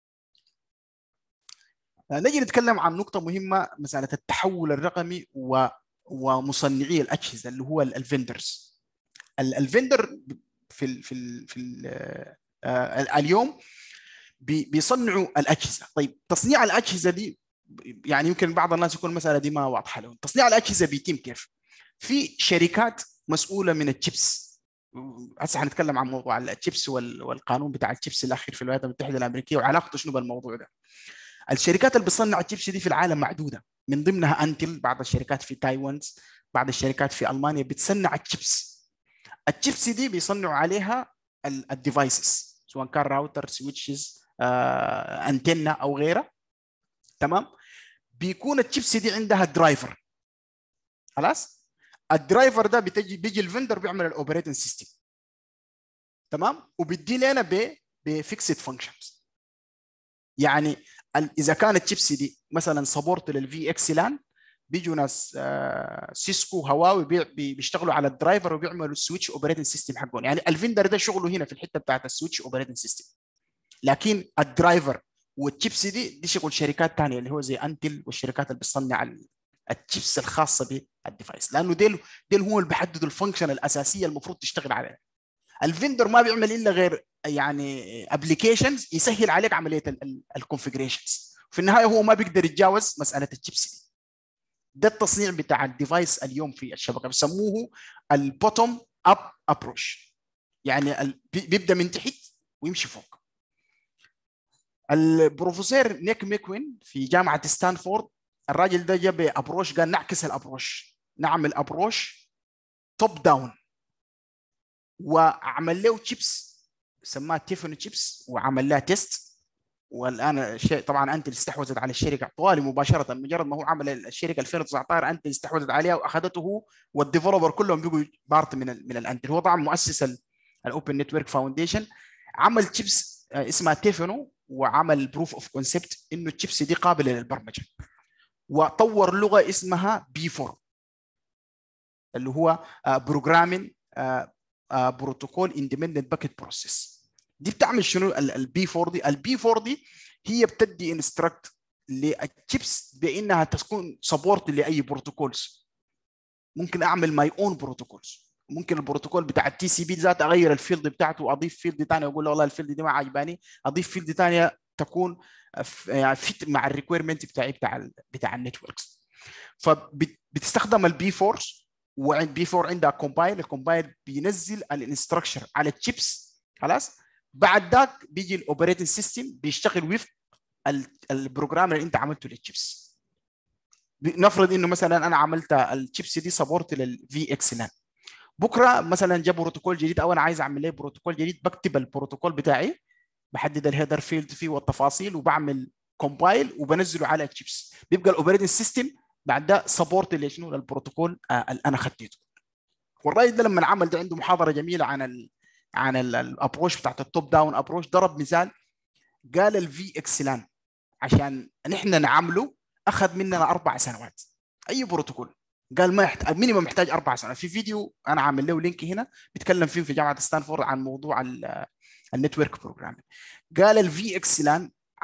Speaker 3: نجي نتكلم عن نقطه مهمه مساله التحول الرقمي و ومصنعي الاجهزه اللي هو الفندرز الفندر في ال في ال في ال اليوم بيصنعوا الاجهزه طيب تصنيع الاجهزه دي يعني يمكن بعض الناس يكون المساله دي ما واضحه لهم تصنيع الاجهزه بيتم كيف في شركات مسؤوله من الشيبس هسه حنتكلم عن موضوع الشيبس والقانون بتاع الشيبس الاخير في الولايات المتحده الامريكيه وعلاقته شنو بالموضوع ده الشركات اللي بتصنع الشيبس دي في العالم معدوده من ضمنها انتل بعض الشركات في تايوان بعض الشركات في المانيا بتصنع الشيبس الشيبس دي بيصنعوا عليها الديفايسز سواء كان راوتر سويتشز آه، انتنا او غيرها تمام بيكون الشيبس دي عندها درايفر خلاص الدرايفر ده بتجي بيجي الفندر بيعمل الاوبريتنج سيستم تمام وبيدي لنا ب بفيكسد فانكشنز يعني اذا كانت الشيبس دي مثلا سبورت للفي اكس لان بيجوا ناس آه سيسكو هواوي بي بيشتغلوا على الدرايفر وبيعملوا السويتش اوبريتنج سيستم حقهم يعني الفندر ده شغله هنا في الحته بتاعت السويتش اوبريتنج سيستم لكن الدرايفر والشيبس دي دي شغل شركات ثانيه اللي هو زي انتل والشركات اللي بتصنع الشيبس الخاصه بالديفايس لانه ديل ديل هو اللي بيحددوا الفانكشن الاساسيه المفروض تشتغل عليها الفندر ما بيعمل الا غير يعني ابلكيشنز يسهل عليك عمليه الكونفجريشنز في النهايه هو ما بيقدر يتجاوز مساله الشيبس دي ده التصنيع بتاع الديفايس اليوم في الشبكه بيسموه البوتوم اب ابروش يعني بيبدا من تحت ويمشي فوق البروفيسور نيك ميكوين في جامعه ستانفورد الراجل ده جاب ابروش قال نعكس الابروش نعمل ابروش توب داون وعمل له تشيبس سماه تيفون تشيبس وعمل لها تيست والان شيء طبعا انت استحوذت على الشركه طوالي مباشره مجرد ما هو عمل الشركه 2019 انت استحوذت عليها واخذته هو والديفلوبر كلهم بيجوا بارت من ال من الانتل هو طبعا مؤسس الاوبن نتورك فاونديشن عمل تشيبس اسمها تيفونو وعمل بروف اوف كونسبت انه التشيبس دي قابله للبرمجه وطور لغه اسمها بي 4 اللي هو بروجرامين بروتوكول اندبندنت باكيت بروسيس دي بتعمل شنو البي 4 دي البي 4 دي هي بتدي انستراكت للشيبس بانها تكون سبورت لاي بروتوكولز ممكن اعمل ماي اون بروتوكولز ممكن البروتوكول بتاع التي سي بي ذات اغير الفيلد بتاعته واضيف فيلد ثانيه واقول له والله الفيلد دي ما عجباني اضيف فيلد ثانيه تكون يعني فيت مع الريكويرمنت بتاعي بتاع ال بتاع النتوركس فبتستخدم البي فورس وعند بي 4 عندها كومبايل الكومبايل بينزل الانستراكشر على الشيبس خلاص بعد ذاك بيجي الاوبريتنج سيستم بيشتغل وفق البروجرام اللي انت عملته للشيبس نفرض انه مثلا انا عملت الشيبس دي سبورت للفي اكس لان بكره مثلا جاب بروتوكول جديد او انا عايز اعمل ليه بروتوكول جديد بكتب البروتوكول بتاعي بحدد الهيدر فيلد فيه والتفاصيل وبعمل كومبايل وبنزله على الشيبس بيبقى الاوبريتنج سيستم بعد ده سبورت لشنو للبروتوكول اللي انا خديته والراجل ده لما عمل ده عنده محاضره جميله عن ال عن الابروش بتاعت التوب داون ابروش ضرب مثال قال الفي اكس لان عشان نحن نعمله اخذ مننا اربع سنوات اي بروتوكول قال ما يحتاج مينيمم محتاج اربع سنوات في فيديو انا عامل له لينك هنا بيتكلم فيه في جامعه ستانفورد عن موضوع النتورك بروجرامينج قال الفي اكس لان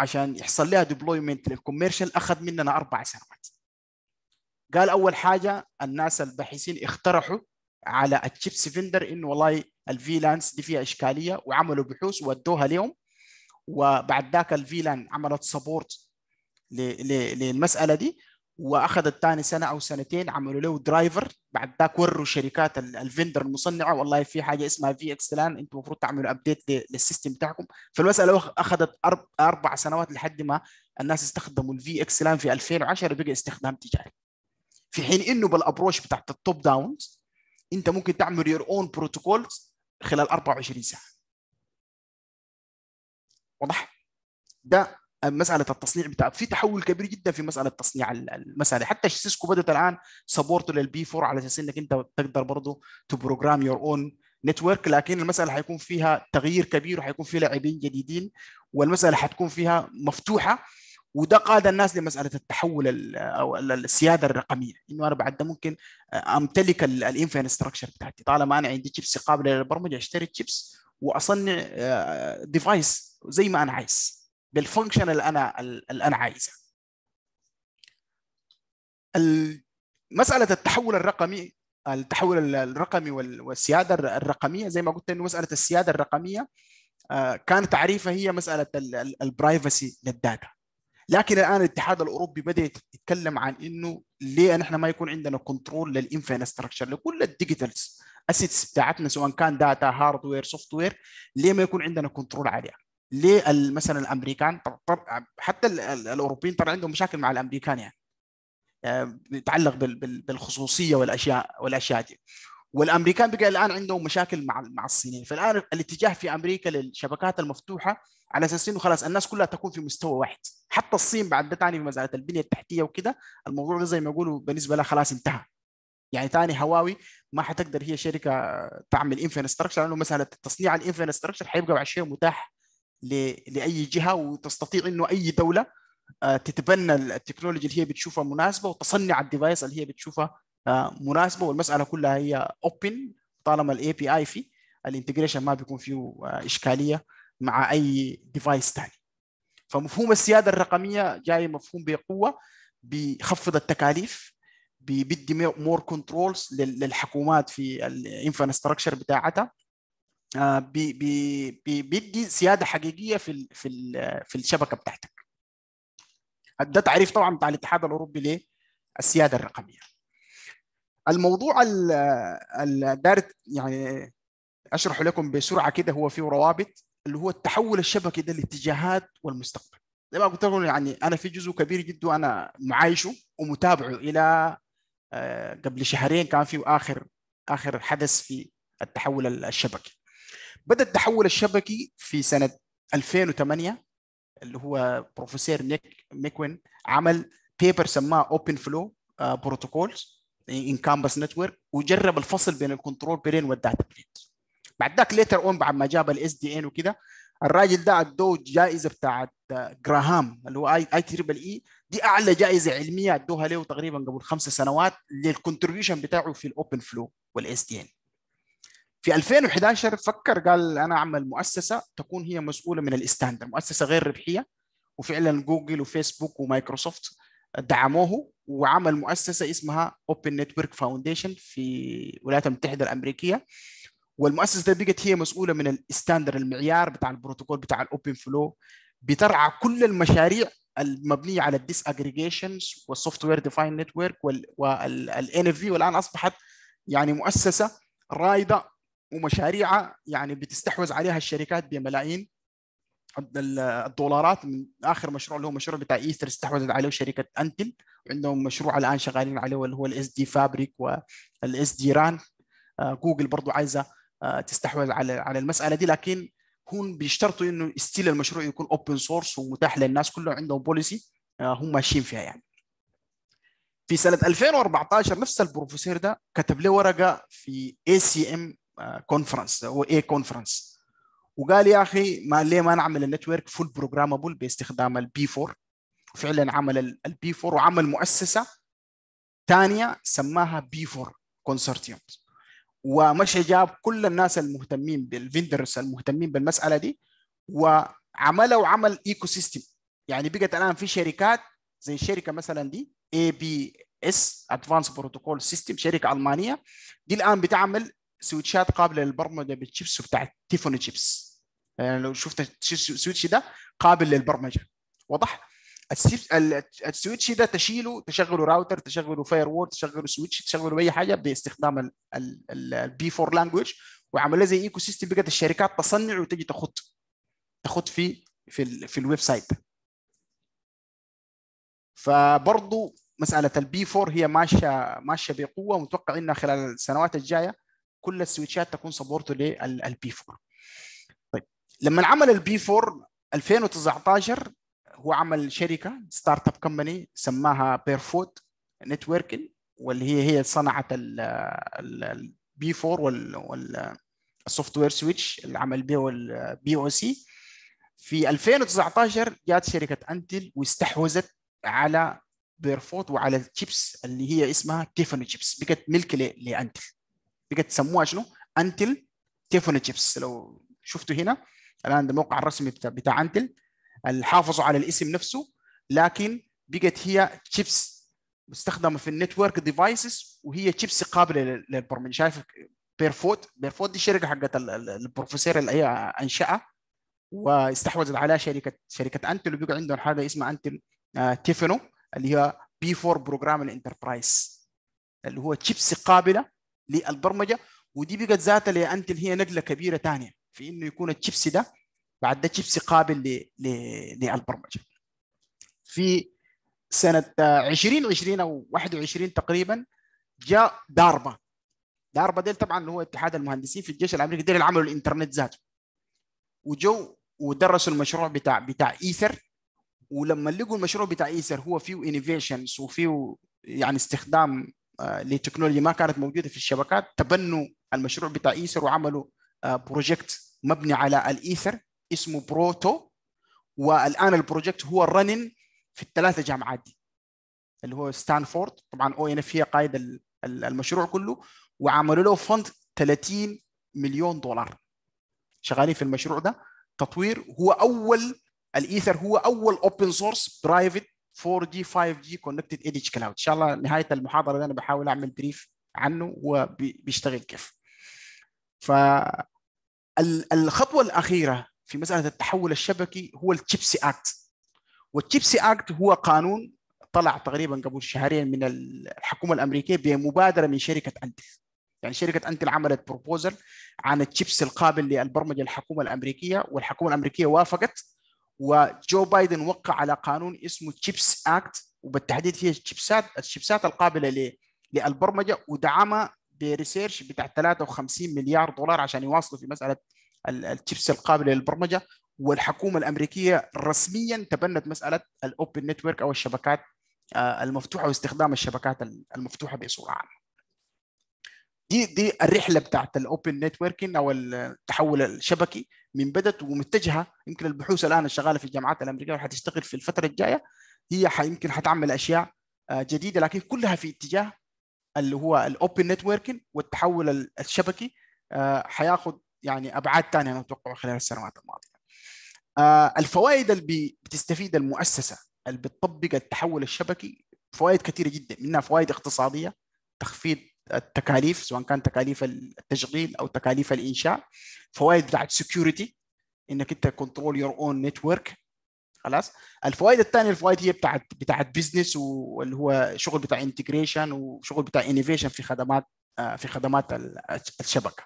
Speaker 3: عشان يحصل لها ديبلويمنت للكوميرشال اخذ مننا اربع سنوات قال اول حاجه الناس الباحثين اقترحوا على الشيبس فيندر انه والله الفيلانس دي فيها اشكاليه وعملوا بحوث ودوها لهم وبعد ذاك الفيلان عملت سبورت للمساله دي واخذت ثاني سنه او سنتين عملوا له درايفر بعد ذاك وروا شركات الفندر المصنعه والله في حاجه اسمها في اكس لان انتم المفروض تعملوا ابديت للسيستم بتاعكم فالمساله اخذت اربع سنوات لحد ما الناس استخدموا الفي اكس لان في 2010 بقى استخدام تجاري في حين انه بالابروش بتاعت التوب داون انت ممكن تعمل يور اون بروتوكول خلال 24 ساعه واضح ده مساله التصنيع بتاع في تحول كبير جدا في مساله تصنيع المساله حتى سيسكو بدات الان سبورت للبي 4 على اساس انك انت تقدر برضه تبروجرام يور اون نتورك لكن المساله حيكون فيها تغيير كبير وحيكون في لاعبين جديدين والمساله حتكون فيها مفتوحه وده قاد الناس لمساله التحول او السياده الرقميه انه انا بعد ده ممكن امتلك الانفراستراكشر بتاعتي طالما انا عندي تشيبس قابله للبرمجه اشتري تشيبس واصنع ديفايس زي ما انا عايز بالفانكشن اللي انا اللي انا عايزها مساله التحول الرقمي التحول الرقمي والسياده الرقميه زي ما قلت انه مساله السياده الرقميه كان تعريفها هي مساله البرايفسي للداتا لكن الان الاتحاد الاوروبي بدا يتكلم عن انه ليه نحن ما يكون عندنا كنترول للانفراستراكشر لكل الديجيتالز اسيتس بتاعتنا سواء كان داتا هاردوير سوفت وير ليه ما يكون عندنا كنترول عليها ليه مثلا الامريكان حتى الاوروبيين ترى عندهم مشاكل مع الامريكان يعني يتعلق بالخصوصيه والاشياء والاشياء دي والامريكان بقى الان عندهم مشاكل مع مع الصينيين فالان الاتجاه في امريكا للشبكات المفتوحه على اساس انه خلاص الناس كلها تكون في مستوى واحد حتى الصين بعد ده ثاني في مساله البنيه التحتيه وكده الموضوع ده زي ما يقولوا بالنسبه لها خلاص انتهى يعني ثاني هواوي ما حتقدر هي شركه تعمل انفراستراكشر لانه مساله تصنيع الانفراستراكشر حيبقى بعد شيء متاح لاي جهه وتستطيع انه اي دوله تتبنى التكنولوجيا اللي هي بتشوفها مناسبه وتصنع الديفايس اللي هي بتشوفها مناسبه والمساله كلها هي اوبن طالما الاي بي اي في الانتجريشن ما بيكون فيه اشكاليه مع اي ديفايس ثاني فمفهوم السياده الرقميه جاي مفهوم بقوه بيخفض التكاليف بيدي مور كنترولز للحكومات في الانفراستراكشر بتاعتها بي بي بيدي سياده حقيقيه في في في الشبكه بتاعتك ده تعريف طبعا بتاع الاتحاد الاوروبي للسياده الرقميه الموضوع الدار يعني اشرح لكم بسرعه كده هو فيه روابط اللي هو التحول الشبكي ده الاتجاهات والمستقبل زي ما قلت لكم يعني انا في جزء كبير جدا انا معايشه ومتابعه الى قبل شهرين كان في اخر اخر حدث في التحول الشبكي بدا التحول الشبكي في سنه 2008 اللي هو بروفيسور نيك ميكوين عمل بيبر سماه اوبن فلو بروتوكولز ان كامبس نتورك وجرب الفصل بين الكنترول برين والداتا برين بعد ذاك ليتر اون بعد ما جاب الاس دي ان وكده الراجل ده ادوه جائزه بتاعت جراهام اللي هو اي اي تريبل اي دي اعلى جائزه علميه ادوها له تقريبا قبل خمس سنوات للكونتريبيوشن بتاعه في الاوبن فلو والاس دي ان في 2011 فكر قال انا اعمل مؤسسه تكون هي مسؤوله من الاستاندر مؤسسه غير ربحيه وفعلا جوجل وفيسبوك ومايكروسوفت دعموه وعمل مؤسسه اسمها اوبن نتورك فاونديشن في الولايات المتحده الامريكيه والمؤسسه دي بقت هي مسؤوله من الاستاندر المعيار بتاع البروتوكول بتاع الاوبن فلو بترعى كل المشاريع المبنيه على الديس اجريجيشنز والسوفت وير ديفاين نتورك والان اف في والان اصبحت يعني مؤسسه رائده ومشاريعها يعني بتستحوذ عليها الشركات بملايين الدولارات من اخر مشروع اللي هو مشروع بتاع ايثر استحوذت عليه شركه انتل وعندهم مشروع الان شغالين عليه اللي هو الاس دي فابريك والاس دي ران جوجل برضو عايزه تستحوذ على على المساله دي لكن هم بيشترطوا انه ستيل المشروع يكون اوبن سورس ومتاح للناس كلهم عندهم بوليسي هم ماشيين فيها يعني في سنه 2014 نفس البروفيسور ده كتب له ورقه في اي سي ام كونفرنس هو اي كونفرنس وقال يا اخي ما ليه ما نعمل النتورك فول بروجرامبل باستخدام البي 4 فعلا عمل البي 4 وعمل مؤسسه ثانيه سماها بي 4 كونسورتيوم ومشى جاب كل الناس المهتمين بالفندرز المهتمين بالمساله دي وعملوا عمل ايكو سيستم يعني بقت الان في شركات زي الشركه مثلا دي اي بي اس ادفانس بروتوكول سيستم شركه المانيه دي الان بتعمل سويتشات قابله للبرمجه بالشيبس بتاع تيفوني تشيبس يعني لو شفت السويتش ده قابل للبرمجه واضح السويتش ده تشيله تشغله راوتر تشغله فاير وول تشغله سويتش تشغله اي حاجه باستخدام البي 4 لانجوج وعمل زي ايكو سيستم بقت الشركات تصنع وتجي تخط تخط في في ال في الويب سايت فبرضه مساله البي 4 هي ماشيه ماشيه بقوه ومتوقع انها خلال السنوات الجايه كل السويتشات تكون سبورت للبي 4 طيب لما عمل البي 4 2019 هو عمل شركه ستارت اب كومباني سماها بيرفوت نتوركينج واللي هي هي صنعت البي 4 وال السوفت وير سويتش اللي عمل به البي او سي في 2019 جات شركه انتل واستحوذت على بيرفوت وعلى الشيبس اللي هي اسمها تيفوني شيبس بقت ملك لانتل بقت سموها شنو؟ انتل تيفوني شيبس لو شفتوا هنا الان ده الموقع الرسمي بتاع, بتاع انتل اللي حافظوا على الاسم نفسه لكن بقت هي شيبس مستخدمه في النتورك ديفايسز وهي شيبس قابله للبرمجه شايف بيرفوت بيرفوت دي الشركه حقت البروفيسور اللي هي انشاها واستحوذت على شركه شركه انتل وبقى عندهم حاجه اسمها انتل تيفنو اللي هي بي 4 بروجرام الانتربرايز اللي هو شيبس قابله للبرمجه ودي بقت ذاتها لانتل هي نقله كبيره ثانيه في انه يكون الشيبس ده بعد ده شيبسي قابل للبرمجه في سنه 2020 او 21 تقريبا جاء داربا داربا ديل طبعا اللي هو اتحاد المهندسين في الجيش الامريكي ديل اللي عملوا الانترنت ذاته وجو ودرسوا المشروع بتاع بتاع ايثر ولما لقوا المشروع بتاع ايثر هو فيه انوفيشنز وفيه يعني استخدام لتكنولوجيا ما كانت موجوده في الشبكات تبنوا المشروع بتاع ايثر وعملوا بروجكت مبني على الايثر اسمه بروتو والان البروجكت هو رنن في الثلاثه جامعات دي اللي هو ستانفورد طبعا او ان اف هي قائد المشروع كله وعملوا له فند 30 مليون دولار شغالين في المشروع ده تطوير هو اول الايثر هو اول اوبن سورس برايفت 4 جي 5 جي كونكتد ايدج كلاود ان شاء الله نهايه المحاضره دي انا بحاول اعمل بريف عنه وبيشتغل كيف ف الخطوه الاخيره في مساله التحول الشبكي هو التشيبسي اكت والتشيبسي اكت هو قانون طلع تقريبا قبل شهرين من الحكومه الامريكيه بمبادره من شركه انتل يعني شركه انتل عملت بروبوزل عن التشيبس القابل للبرمجه الحكومه الامريكيه والحكومه الامريكيه وافقت وجو بايدن وقع على قانون اسمه تشيبس اكت وبالتحديد هي الشيبسات الشيبسات القابله للبرمجه ودعمها بريسيرش بتاع 53 مليار دولار عشان يواصلوا في مساله الشيبس القابله للبرمجه والحكومه الامريكيه رسميا تبنت مساله الاوبن نتورك او الشبكات المفتوحه واستخدام الشبكات المفتوحه بصوره عامه. دي دي الرحله بتاعت الاوبن نتوركينج او التحول الشبكي من بدت ومتجهه يمكن البحوث الان الشغاله في الجامعات الامريكيه وحتشتغل في الفتره الجايه هي يمكن حتعمل اشياء جديده لكن كلها في اتجاه اللي هو الاوبن نتوركينج والتحول الشبكي حياخذ يعني ابعاد ثانيه انا اتوقع خلال السنوات الماضيه. الفوائد اللي بتستفيد المؤسسه اللي بتطبق التحول الشبكي فوائد كثيره جدا منها فوائد اقتصاديه تخفيض التكاليف سواء كان تكاليف التشغيل او تكاليف الانشاء فوائد بتاعت سكيورتي انك انت كنترول يور اون نتورك خلاص الفوائد الثانيه الفوائد هي بتاعت بتاعت بزنس واللي هو شغل بتاع انتجريشن وشغل بتاع انوفيشن في خدمات في خدمات الشبكه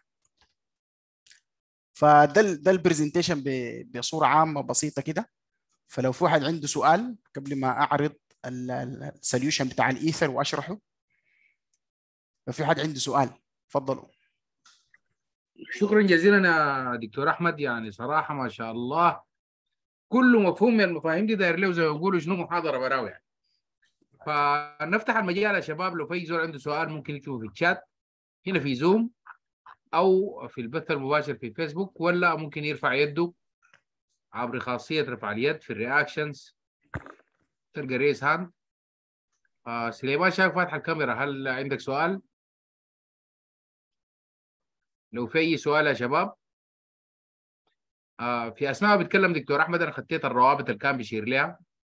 Speaker 3: فده ده البرزنتيشن بصوره عامه بسيطه كده فلو في واحد عنده سؤال قبل ما اعرض السوليوشن بتاع الايثر واشرحه لو في حد عنده سؤال تفضلوا
Speaker 2: شكرا جزيلا يا دكتور احمد يعني صراحه ما شاء الله كل مفهوم من المفاهيم دي داير له زي ما بيقولوا شنو محاضره براوي يعني فنفتح المجال يا شباب لو في زول عنده سؤال ممكن يكتبه في الشات هنا في زوم او في البث المباشر في فيسبوك ولا ممكن يرفع يده عبر خاصيه رفع اليد في الرياكشنز تلقى ريس هاند آه سليمان شايف فاتح الكاميرا هل عندك سؤال؟ لو في اي سؤال يا شباب آه في اثناء بيتكلم دكتور احمد انا خطيت الروابط اللي كان بيشير لها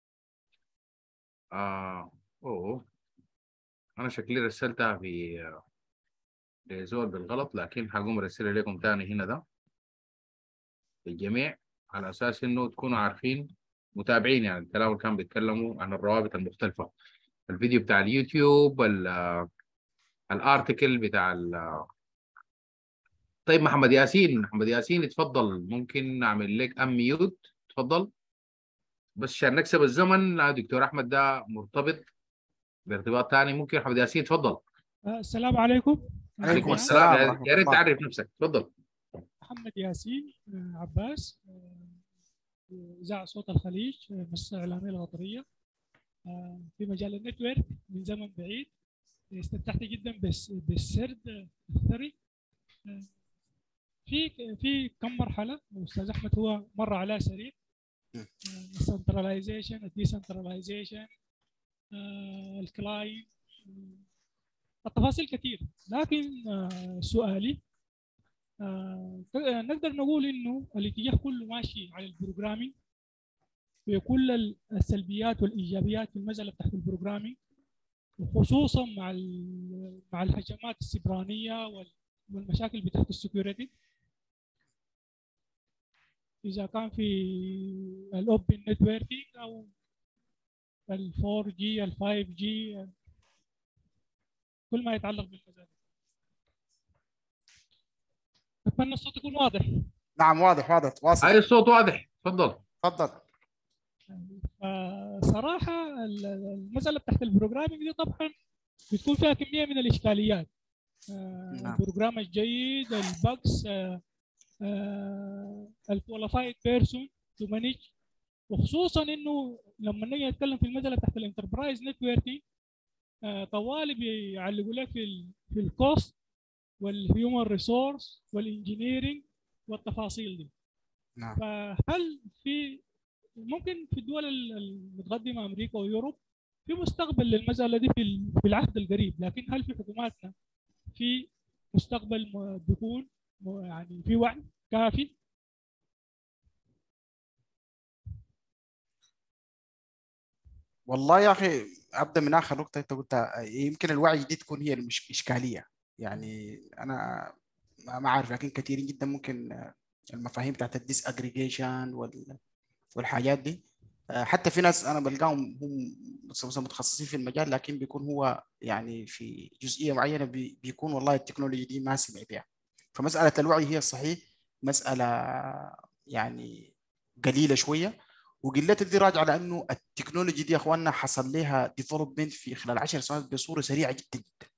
Speaker 2: آه. أوه أنا شكلي رسلتها في لزول بالغلط لكن حقوم أرسلها لكم تاني هنا ده للجميع على أساس إنه تكونوا عارفين متابعين يعني الكلام اللي كانوا بيتكلموا عن الروابط المختلفة الفيديو بتاع اليوتيوب ال- الارتكل بتاع ال- طيب محمد ياسين محمد ياسين اتفضل ممكن نعمل لك ام ميوت تفضل بس عشان نكسب الزمن لا دكتور احمد ده مرتبط بارتباط ثاني ممكن محمد ياسين تفضل
Speaker 1: آه، السلام عليكم
Speaker 3: عليكم
Speaker 1: أنا
Speaker 3: السلام
Speaker 2: يا-
Speaker 3: ورحمة
Speaker 2: يا ريت
Speaker 3: الله.
Speaker 2: تعرف نفسك تفضل
Speaker 1: محمد ياسين آه، عباس آه، إذاعة صوت الخليج آه، مؤسسة إعلامية القطرية آه، في مجال النتورك من زمن بعيد استمتعت جدا بس بالسرد الثري آه، في في كم مرحلة الأستاذ أحمد هو مر عليها سريع السنتراليزيشن الديسنتراليزيشن الكلاينت التفاصيل كثير لكن آه، سؤالي آه، نقدر نقول انه الاتجاه كله ماشي على البروجرامينج بكل ال- السلبيات والايجابيات في المساله بتاعت البروجرامينج وخصوصا مع ال- مع الهجمات السبرانيه وال- والمشاكل بتاعت السكيورتي اذا كان في الاوبن نتوركينج او ال 4 جي ال 5 جي كل ما يتعلق بالمجال اتمنى الصوت يكون واضح
Speaker 3: نعم واضح واضح واصل
Speaker 2: هاي الصوت واضح تفضل
Speaker 3: تفضل
Speaker 1: آه، صراحة ال- المسألة بتاعت البروجرامينج دي طبعا بتكون فيها كمية من الإشكاليات آه،
Speaker 3: نعم.
Speaker 1: البروجرام الجيد الباكس الكواليفايد بيرسون تو مانج وخصوصا انه لما نيجي نتكلم في المسألة بتاعت الانتربرايز نتوركينج طوالي بيعلقوا لك في ال في الكوست والهيومن ريسورس والانجينيرنج والتفاصيل دي
Speaker 3: نعم
Speaker 1: فهل في ممكن في الدول ال- المتقدمه امريكا ويوروب في مستقبل للمساله دي في ال- في العهد القريب لكن هل في حكوماتنا في مستقبل م- بيكون م- يعني في وعي كافي
Speaker 3: والله يا اخي ابدا من اخر نقطه انت قلتها يمكن الوعي دي تكون هي المش- الاشكاليه يعني انا ما ما عارف لكن كثيرين جدا ممكن المفاهيم بتاعت الديس اجريجيشن والحاجات دي حتى في ناس انا بلقاهم هم مثلا متخصصين في المجال لكن بيكون هو يعني في جزئيه معينه بي- بيكون والله التكنولوجيا دي ما سمع بها فمساله الوعي هي الصحيح مساله يعني قليله شويه وقلتها دي راجعه لانه التكنولوجي دي يا اخواننا حصل لها ديفلوبمنت في خلال 10 سنوات بصوره سريعه جدا جدا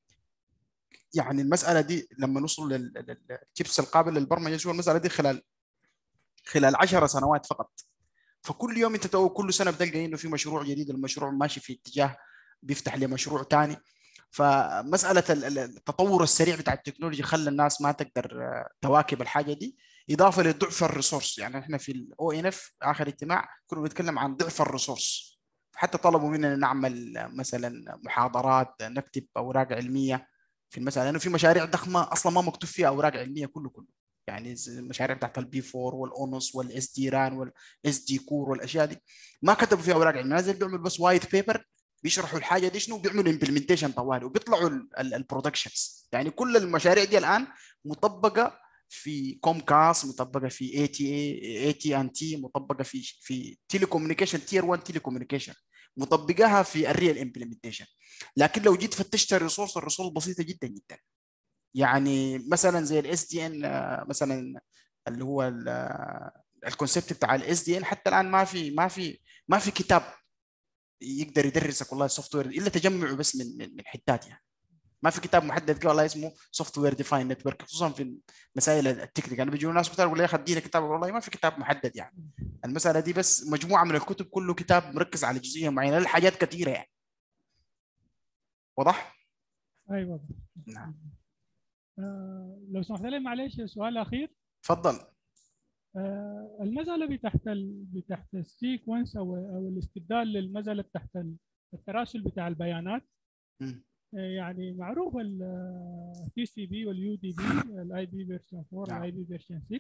Speaker 3: يعني المساله دي لما نوصل لل- لل- للشيبس القابل للبرمجه شو المساله دي خلال خلال 10 سنوات فقط فكل يوم انت تو كل سنه بتلقى انه في مشروع جديد المشروع ماشي في اتجاه بيفتح لمشروع ثاني فمساله ال- ال- التطور السريع بتاع التكنولوجيا خلى الناس ما تقدر آه، تواكب الحاجه دي اضافه لضعف الريسورس يعني احنا في الاو ان اف اخر اجتماع كنا بنتكلم عن ضعف الريسورس حتى طلبوا مننا نعمل آه، مثلا محاضرات آه، نكتب اوراق علميه في المساله لانه في مشاريع ضخمه اصلا ما مكتوب فيها اوراق علميه كله كله يعني زي المشاريع بتاعت البي 4 والاونس والاس دي ران والاس دي كور والاشياء دي ما كتبوا فيها اوراق علميه نازل بيعمل بس وايت بيبر بيشرحوا الحاجه دي شنو بيعملوا امبلمنتيشن طوالي وبيطلعوا البرودكشنز يعني كل المشاريع دي الان مطبقه في كوم كاس مطبقه في اي تي اي اي تي ان تي مطبقه في في تيلي كوميونيكيشن تير 1 تيلي كوميونيكيشن مطبقاها في الريال امبلمنتيشن لكن لو جيت فتشت الريسورس الريسورس بسيطه جدا جدا يعني مثلا زي الاس دي ان مثلا اللي هو الكونسيبت بتاع الاس دي ان حتى الان ما في ما في ما في كتاب يقدر يدرسك والله السوفت وير الا تجمعه بس من من من حتات يعني ما في كتاب محدد كده والله اسمه سوفت وير ديفاين نتورك خصوصا في مسائل التكنيك يعني بيجوا ناس بتقول لي يا اخي ادينا كتاب والله ما في كتاب محدد يعني المساله دي بس مجموعه من الكتب كله كتاب مركز على جزئيه معينه الحاجات كثيره يعني واضح؟
Speaker 1: ايوه
Speaker 3: نعم
Speaker 1: آه، لو سمحت لي معلش سؤال اخير
Speaker 3: تفضل
Speaker 1: آه، المسألة بتاعت ال... بتاعت السيكونس أو أو الاستبدال للمسألة بتاعت ال- التراسل بتاع البيانات
Speaker 3: مم.
Speaker 1: آه، يعني معروف التي سي بي واليو دي بي الاي بي فيرجن 4
Speaker 3: نعم.
Speaker 1: الاي بي فيرجن 6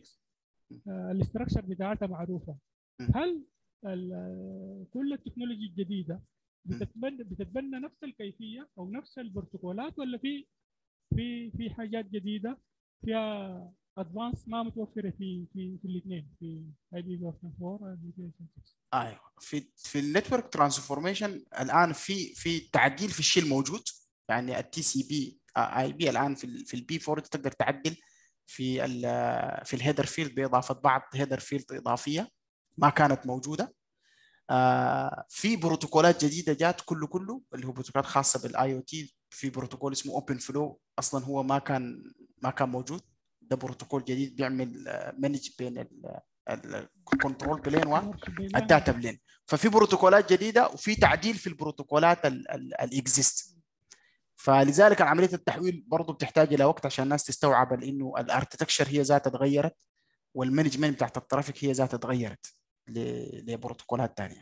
Speaker 1: الاستراكشر بتاعتها معروفة
Speaker 3: مم.
Speaker 1: هل ال- كل التكنولوجي الجديدة بتتبنى بتتبنى نفس الكيفيه او نفس البروتوكولات ولا في في في حاجات جديده فيها ادفانس ما متوفره في في في الاثنين في اي بي فيرجن 4 اي بي فيرجن 6
Speaker 3: ايوه في في النتورك ترانسفورميشن الان في في تعديل في الشيء الموجود يعني التي سي بي اي بي الان في ال في البي 4 تقدر تعدل في ال في الهيدر فيلد باضافه بعض هيدر فيلد اضافيه ما كانت موجوده آه في بروتوكولات جديده جات كله كله اللي هو بروتوكولات خاصه بالاي او تي في بروتوكول اسمه اوبن فلو اصلا هو ما كان ما كان موجود ده بروتوكول جديد بيعمل مانج بين الكنترول بلين والداتا بلين ففي بروتوكولات جديده وفي تعديل في البروتوكولات الاكزيست فلذلك عمليه التحويل برضه بتحتاج الى وقت عشان الناس تستوعب انه الاركتكشر هي ذاتها تغيرت والمانجمنت بتاعت الترافيك هي ذاتها تغيرت لبروتوكولات ثانيه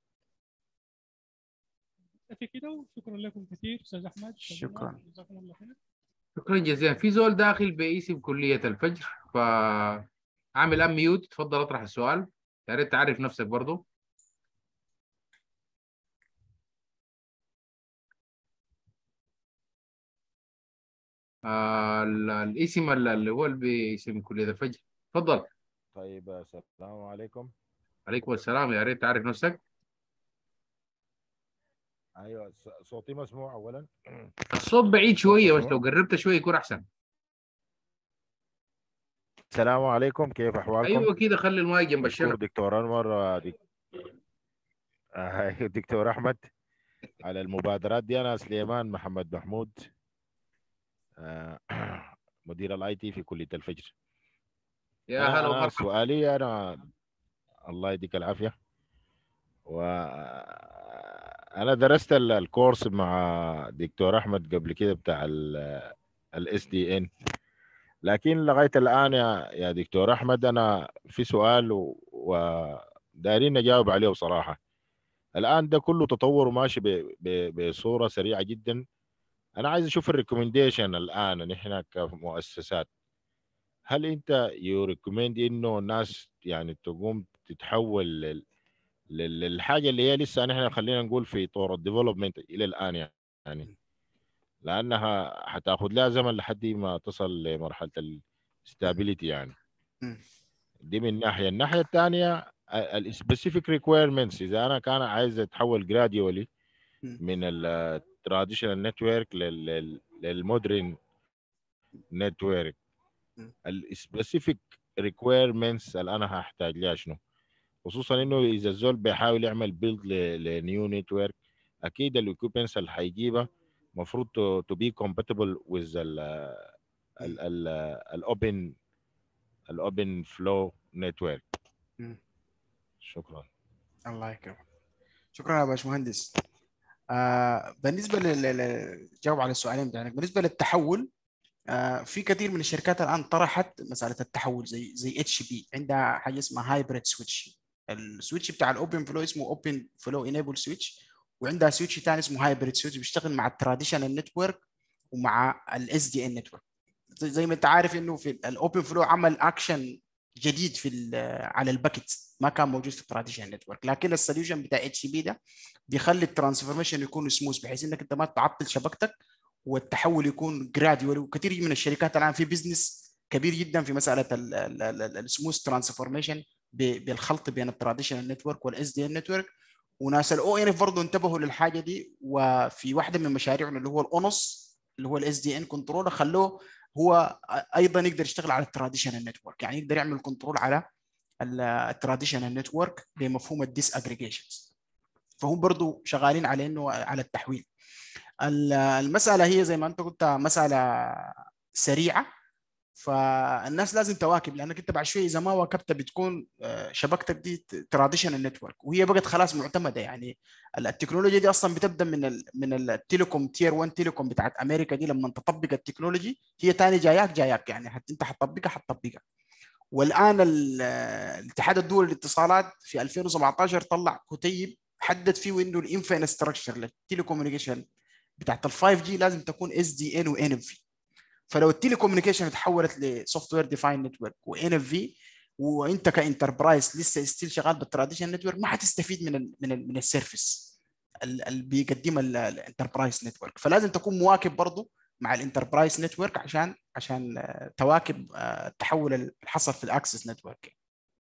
Speaker 1: في كده وشكرا لكم كثير استاذ احمد
Speaker 3: شكرا
Speaker 1: جزاكم الله خير
Speaker 2: شكرا جزيلا في زول داخل باسم كليه الفجر فعامل ام ميوت تفضل اطرح السؤال يا ريت تعرف نفسك برضه آه الاسم اللي هو باسم كليه الفجر تفضل
Speaker 4: طيب السلام عليكم
Speaker 2: عليكم السلام يا ريت تعرف نفسك
Speaker 4: ايوه صوتي مسموع اولا
Speaker 2: الصوت بعيد شويه بس لو قربت شويه يكون احسن
Speaker 4: السلام عليكم كيف احوالكم
Speaker 2: ايوه كده خلي المايك جنب
Speaker 4: مشكور
Speaker 2: الشرب
Speaker 4: دكتور انور دك... آه، دكتور احمد على المبادرات دي انا سليمان محمد محمود آه، مدير الاي تي في كليه الفجر
Speaker 2: يا
Speaker 4: أنا-
Speaker 2: هلا
Speaker 4: أنا
Speaker 2: ومرحبا
Speaker 4: سؤالي انا الله يديك العافيه و انا درست ال- الكورس مع دكتور احمد قبل كده بتاع الاس دي ان لكن لغايه الان يا يا دكتور احمد انا في سؤال و- ودايرين نجاوب عليه بصراحه الان ده كله تطور وماشي ب- ب- بصوره سريعه جدا انا عايز اشوف الريكومنديشن الان نحن كمؤسسات هل انت يو ريكومند انه الناس يعني تقوم تتحول لل... لل- للحاجه اللي هي لسه نحن خلينا نقول في طور الديفلوبمنت الى الان يعني لانها حتاخذ لها زمن لحد ما تصل لمرحله الاستابيليتي يعني
Speaker 3: مم.
Speaker 4: دي من ناحيه الناحيه الثانيه السبيسيفيك ريكويرمنتس اذا انا كان عايز اتحول جراديولي
Speaker 3: مم.
Speaker 4: من التراديشنال نتورك للمودرن نتورك
Speaker 3: مم.
Speaker 4: السبيسيفيك ريكويرمنتس اللي انا هحتاج لها شنو خصوصا انه اذا الزول بيحاول يعمل بيلد لنيو نتورك اكيد الايكوبمنتس اللي هيجيبها المفروض تو بي compatible with ال ال ال الاوبن الاوبن فلو نتورك
Speaker 3: مم.
Speaker 4: شكرا
Speaker 3: الله يكرمك شكرا يا باشمهندس آه بالنسبه لل لل- جاوب على السؤالين بتاعك بالنسبه للتحول آه في كثير من الشركات الان طرحت مساله التحول زي زي اتش بي عندها حاجه اسمها هايبريد سويتش السويتش بتاع الاوبن فلو اسمه اوبن فلو انيبل سويتش وعندها سويتش ثاني اسمه هايبريد سويتش بيشتغل مع التراديشنال نتورك ومع الاس دي ان نتورك زي ما انت عارف انه في الاوبن فلو عمل اكشن جديد في ال- على الباكت ما كان موجود في التراديشنال نتورك لكن السوليوشن بتاع اتش بي ده بيخلي الترانسفورميشن يكون سموث بحيث انك انت ما تعطل شبكتك والتحول يكون جراديوال وكثير من الشركات الان في بزنس كبير جدا في مساله السموث ترانسفورميشن بالخلط بين التراديشنال نتورك والاس دي ان نتورك وناس الاو ان اف برضه انتبهوا للحاجه دي وفي واحده من مشاريعنا اللي هو الاونس اللي هو الاس دي ان كنترول خلوه هو ايضا يقدر يشتغل على التراديشنال نتورك يعني يقدر يعمل كنترول على التراديشنال نتورك بمفهوم الديس اجريجيشنز فهم برضو شغالين على انه على التحويل ال- المساله هي زي ما انت قلت مساله سريعه فالناس لازم تواكب لانك انت بعد شويه اذا ما واكبت بتكون آه، شبكتك دي تراديشنال نتورك وهي بقت خلاص معتمده يعني التكنولوجيا دي اصلا بتبدا من ال من التليكوم تير 1 تيليكوم بتاعت امريكا دي لما تطبق التكنولوجي هي تاني جاياك جاياك يعني حتى انت حتطبقها حتطبقها والان ال- الاتحاد الدولي للاتصالات في 2017 طلع كتيب حدد فيه انه الانفراستراكشر للتليكوميونيكيشن بتاعت ال 5 جي لازم تكون اس دي ان وان اف في فلو التليكوميونيكيشن اتحولت لسوفت وير ديفاين نتورك وان اف في وانت كانتربرايز لسه ستيل شغال بالتراديشنال نتورك ما حتستفيد من ال من ال من السيرفيس اللي بيقدمها الانتربرايز نتورك فلازم تكون مواكب برضه مع الانتربرايز نتورك عشان عشان آه، تواكب آه، التحول اللي حصل في الاكسس نتورك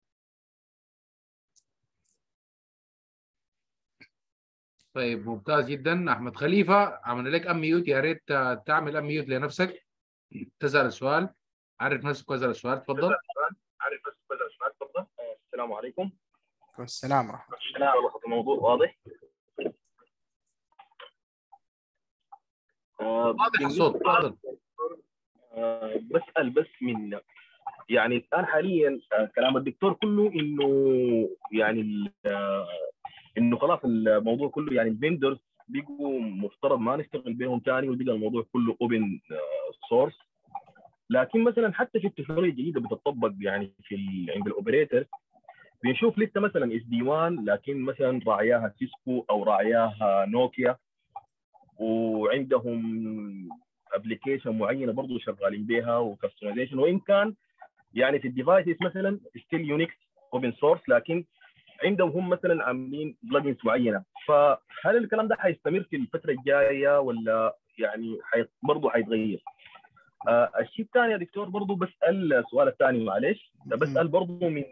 Speaker 2: طيب ممتاز جدا احمد خليفه عملنا لك ام ميوت يا ريت آه، تعمل ام ميوت لنفسك تسال السؤال عرف نفسك واسال السؤال تفضل
Speaker 5: عارف بس بدأ السؤال تفضل السلام عليكم
Speaker 3: السلام ورحمه
Speaker 5: السلام عليكم الموضوع واضح آه،
Speaker 2: واضح الصوت تفضل
Speaker 5: آه، بسأل بس من يعني الآن حاليا آه، كلام الدكتور كله إنه يعني ال- آه، إنه خلاص الموضوع كله يعني الفيندرز بيجوا مفترض ما نشتغل بينهم ثاني وبقى الموضوع كله اوبن سورس لكن مثلا حتى في التكنولوجيا الجديده بتطبق يعني في ال- عند الاوبريتور بنشوف لسه مثلا اس دي 1 لكن مثلا راعياها سيسكو او راعياها نوكيا وعندهم ابلكيشن معينه برضه شغالين بها وكستمايزيشن وان كان يعني في الديفايسز مثلا ستيل يونكس اوبن سورس لكن عندهم هم مثلا عاملين بلجنز معينه فهل الكلام ده حيستمر في الفتره الجايه ولا يعني حي... برضه حيتغير؟ آه الشيء الثاني يا دكتور برضه بسال السؤال الثاني معلش بسال برضه من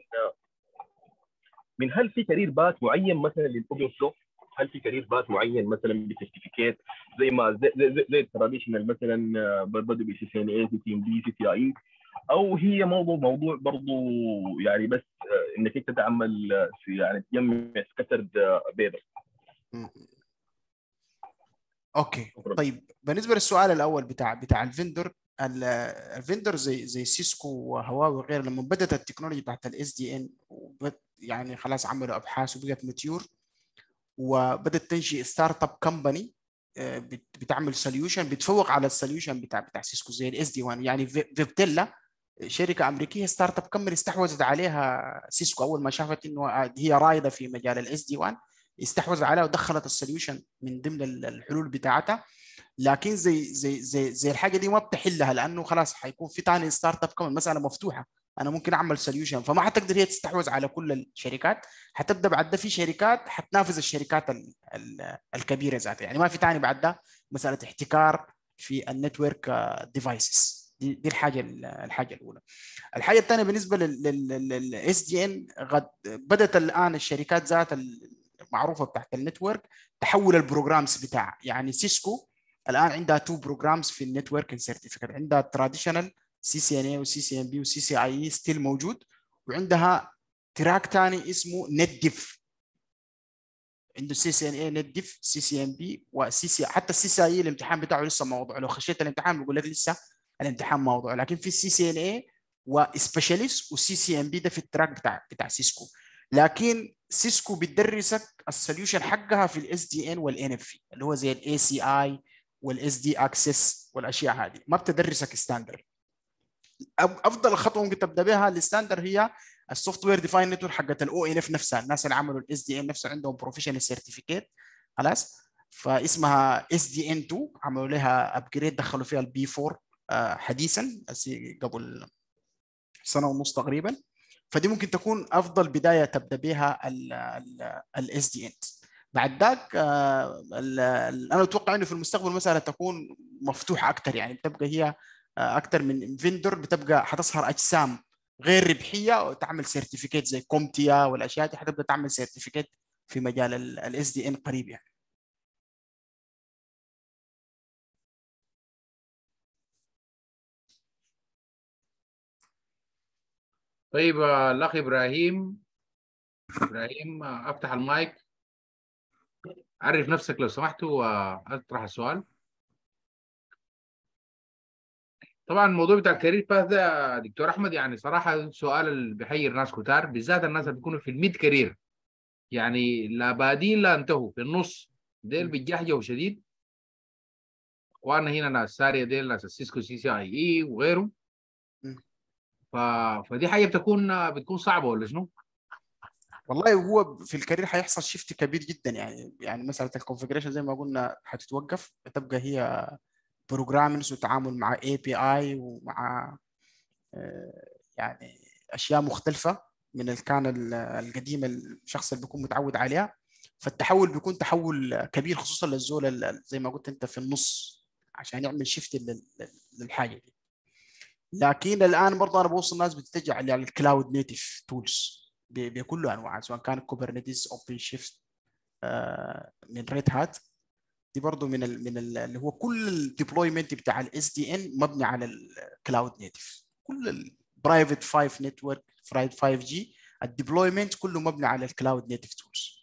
Speaker 5: من هل في كارير باث معين مثلا للاوبن فلو؟ هل في كارير باث معين مثلا بسيرتيفيكيت زي ما زي زي, زي, زي التراديشنال مثلا آه، بدوا ب سي سي ان اي سي تي ام دي سي تي اي او هي موضوع موضوع برضه يعني بس آه، انك انت تعمل آه، في يعني تجمع سكترد بيبر
Speaker 3: مم. اوكي
Speaker 5: شكراً.
Speaker 3: طيب بالنسبه للسؤال الاول بتاع بتاع الفندر ال- الفندر زي زي سيسكو وهواوي وغيره لما بدات التكنولوجيا بتاعت الاس دي ان يعني خلاص عملوا ابحاث وبقت ماتيور وبدات تنشئ ستارت اب كمباني بتعمل سوليوشن بتفوق على السوليوشن بتاع بتاع سيسكو زي الاس دي 1 يعني في- فيبتيلا شركه امريكيه ستارت اب كمباني استحوذت عليها سيسكو اول ما شافت انه هي رائده في مجال الاس دي 1 استحوذ عليها ودخلت السوليوشن من ضمن ال- الحلول بتاعتها لكن زي زي زي زي الحاجه دي ما بتحلها لانه خلاص حيكون في ثاني ستارت اب كمان مساله مفتوحه انا ممكن اعمل سوليوشن فما حتقدر هي تستحوذ على كل الشركات حتبدا بعد ده في شركات حتنافس الشركات ال ال الكبيره ذاتها يعني ما في ثاني بعد ده مساله احتكار في النتورك ديفايسز دي, دي الحاجه ال- الحاجه الاولى الحاجه الثانيه بالنسبه للاس دي ان بدات الان الشركات ذات المعروفه بتاعت النتورك تحول البروجرامز بتاعها يعني سيسكو الان عندها تو بروجرامز في النتورك سيرتيفيكت عندها تراديشنال سي سي ان اي وسي سي ام بي وسي سي اي اي ستيل موجود وعندها تراك ثاني اسمه نت ديف عنده سي سي ان اي نت ديف سي سي ام بي وسي سي حتى السي سي اي الامتحان بتاعه لسه موضوع لو خشيت الامتحان بيقول لك لسه الامتحان موضوع لكن في السي سي ان اي وسبيشاليست والسي سي ام بي ده في التراك بتاع بتاع سيسكو لكن سيسكو بتدرسك السوليوشن حقها في الاس دي ان والان اف اللي هو زي الاي سي اي والاس دي اكسس والاشياء هذه ما بتدرسك ستاندرد افضل خطوه ممكن تبدا بها الستاندرد هي السوفت وير ديفاين نتورك حقت الاو ان اف نفسها الناس اللي عملوا الاس دي ان نفسها عندهم بروفيشنال سيرتيفيكيت خلاص فاسمها اس دي ان 2 عملوا لها ابجريد دخلوا فيها البي 4 آه، حديثا بس قبل سنه ونص تقريبا فدي ممكن تكون افضل بدايه تبدا بها الاس دي ان بعد ذاك آه، ال- ال- انا اتوقع انه في المستقبل المساله تكون مفتوحه اكثر يعني بتبقى هي اكثر من فيندور بتبقى حتظهر اجسام غير ربحيه وتعمل سيرتيفيكيت زي كومتيا والاشياء دي حتبدا تعمل سيرتيفيكيت في مجال الاس دي ان قريب يعني
Speaker 2: طيب آه، الاخ ابراهيم ابراهيم آه، افتح المايك عرف نفسك لو سمحت واطرح السؤال طبعا الموضوع بتاع الكارير باث ده يا دكتور احمد يعني صراحه سؤال اللي بيحير ناس كتار بالذات الناس اللي بيكونوا في الميد كارير يعني لا بادين لا انتهوا في النص ديل بيتجهجوا شديد وانا هنا ناس ساريه ديل ناس السيسكو سي سي اي اي وغيره
Speaker 3: م.
Speaker 2: ف... فدي حاجه بتكون بتكون صعبه ولا شنو؟
Speaker 3: والله هو في الكارير حيحصل شيفت كبير جدا يعني يعني مساله الكونفجريشن زي ما قلنا حتتوقف تبقى هي بروجرامينز وتعامل مع اي بي اي ومع آه، يعني اشياء مختلفه من اللي كان ال- القديم الشخص اللي بيكون متعود عليها فالتحول بيكون تحول كبير خصوصا للزول ال- زي ما قلت انت في النص عشان يعمل شيفت للحاجه دي لكن الان برضه انا بوصل الناس بتتجه على الكلاود نيتف تولز بكل انواعها سواء كان كوبرنيتيز اوبن شيفت من ريد هات دي برضه من ال من ال اللي هو كل الديبلويمنت بتاع الاس دي ان مبني على الكلاود نيتف كل البرايفت 5 نتورك برايفت 5 جي الديبلويمنت كله مبني على الكلاود نيتف تولز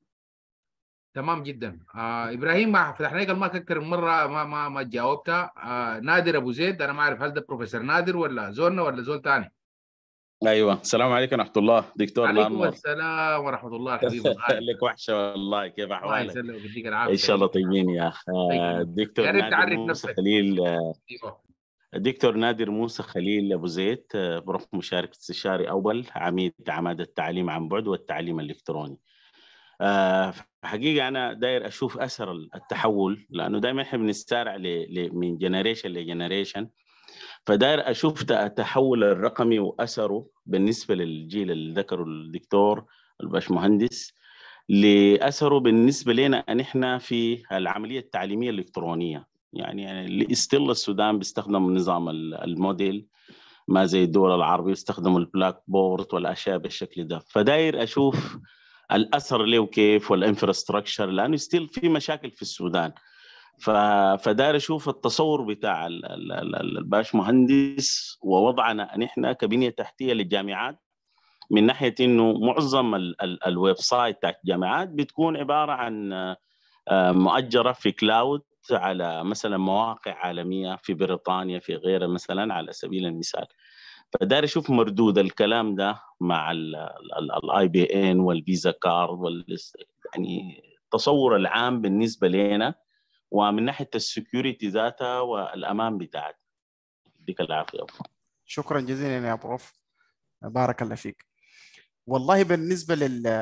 Speaker 2: تمام جدا آه ابراهيم ما فتحنا لك المايك اكثر من مره ما ما ما جاوبتها آه نادر ابو زيد انا ما اعرف هل ده بروفيسور نادر ولا زولنا ولا زول ثاني
Speaker 6: ايوه السلام عليكم ورحمه الله دكتور
Speaker 2: عليكم
Speaker 6: انور
Speaker 2: السلام ورحمه الله الحبيب الغالي
Speaker 6: لك وحشه والله كيف
Speaker 2: الله
Speaker 6: احوالك؟
Speaker 2: يسلمك ويديك العافيه
Speaker 6: ان شاء الله طيبين يا اخ آه،
Speaker 2: طيبين.
Speaker 6: دكتور
Speaker 2: يا ريت
Speaker 6: نادر
Speaker 2: تعرف
Speaker 6: موسى
Speaker 2: نفسك.
Speaker 6: خليل آه،
Speaker 2: ايوه
Speaker 6: الدكتور نادر موسى خليل ابو زيد آه، بروف مشارك استشاري اول عميد عماد التعليم عن بعد والتعليم الالكتروني. آه، حقيقه انا داير اشوف اثر التحول لانه دائما احنا بنستارع ل- ل- من جنريشن لجنريشن فداير اشوف ت- التحول الرقمي واثره بالنسبه للجيل اللي ذكره الدكتور الباشمهندس لاثره بالنسبه لنا نحن في العمليه التعليميه الالكترونيه يعني ستيل السودان بيستخدم نظام ال- الموديل ما زي الدول العربيه بيستخدموا البلاك بورد والاشياء بالشكل ده فداير اشوف الاثر له كيف والانفراستراكشر لانه ستيل في مشاكل في السودان ف... فداير اشوف التصور بتاع ال- ال- ال- الباش مهندس ووضعنا نحن كبنيه تحتيه للجامعات من ناحيه انه معظم ال- ال- الويب سايت بتاعت الجامعات بتكون عباره عن آه، مؤجره في كلاود على مثلا مواقع عالميه في بريطانيا في غيرها مثلا على سبيل المثال فداير اشوف مردود الكلام ده مع الاي بي ان والفيزا كارد وال يعني التصور العام بالنسبه لنا ومن ناحيه السكيورتي ذاتها والامان بتاعتها يديك العافيه
Speaker 3: شكرا جزيلا يا بروف بارك الله فيك والله بالنسبه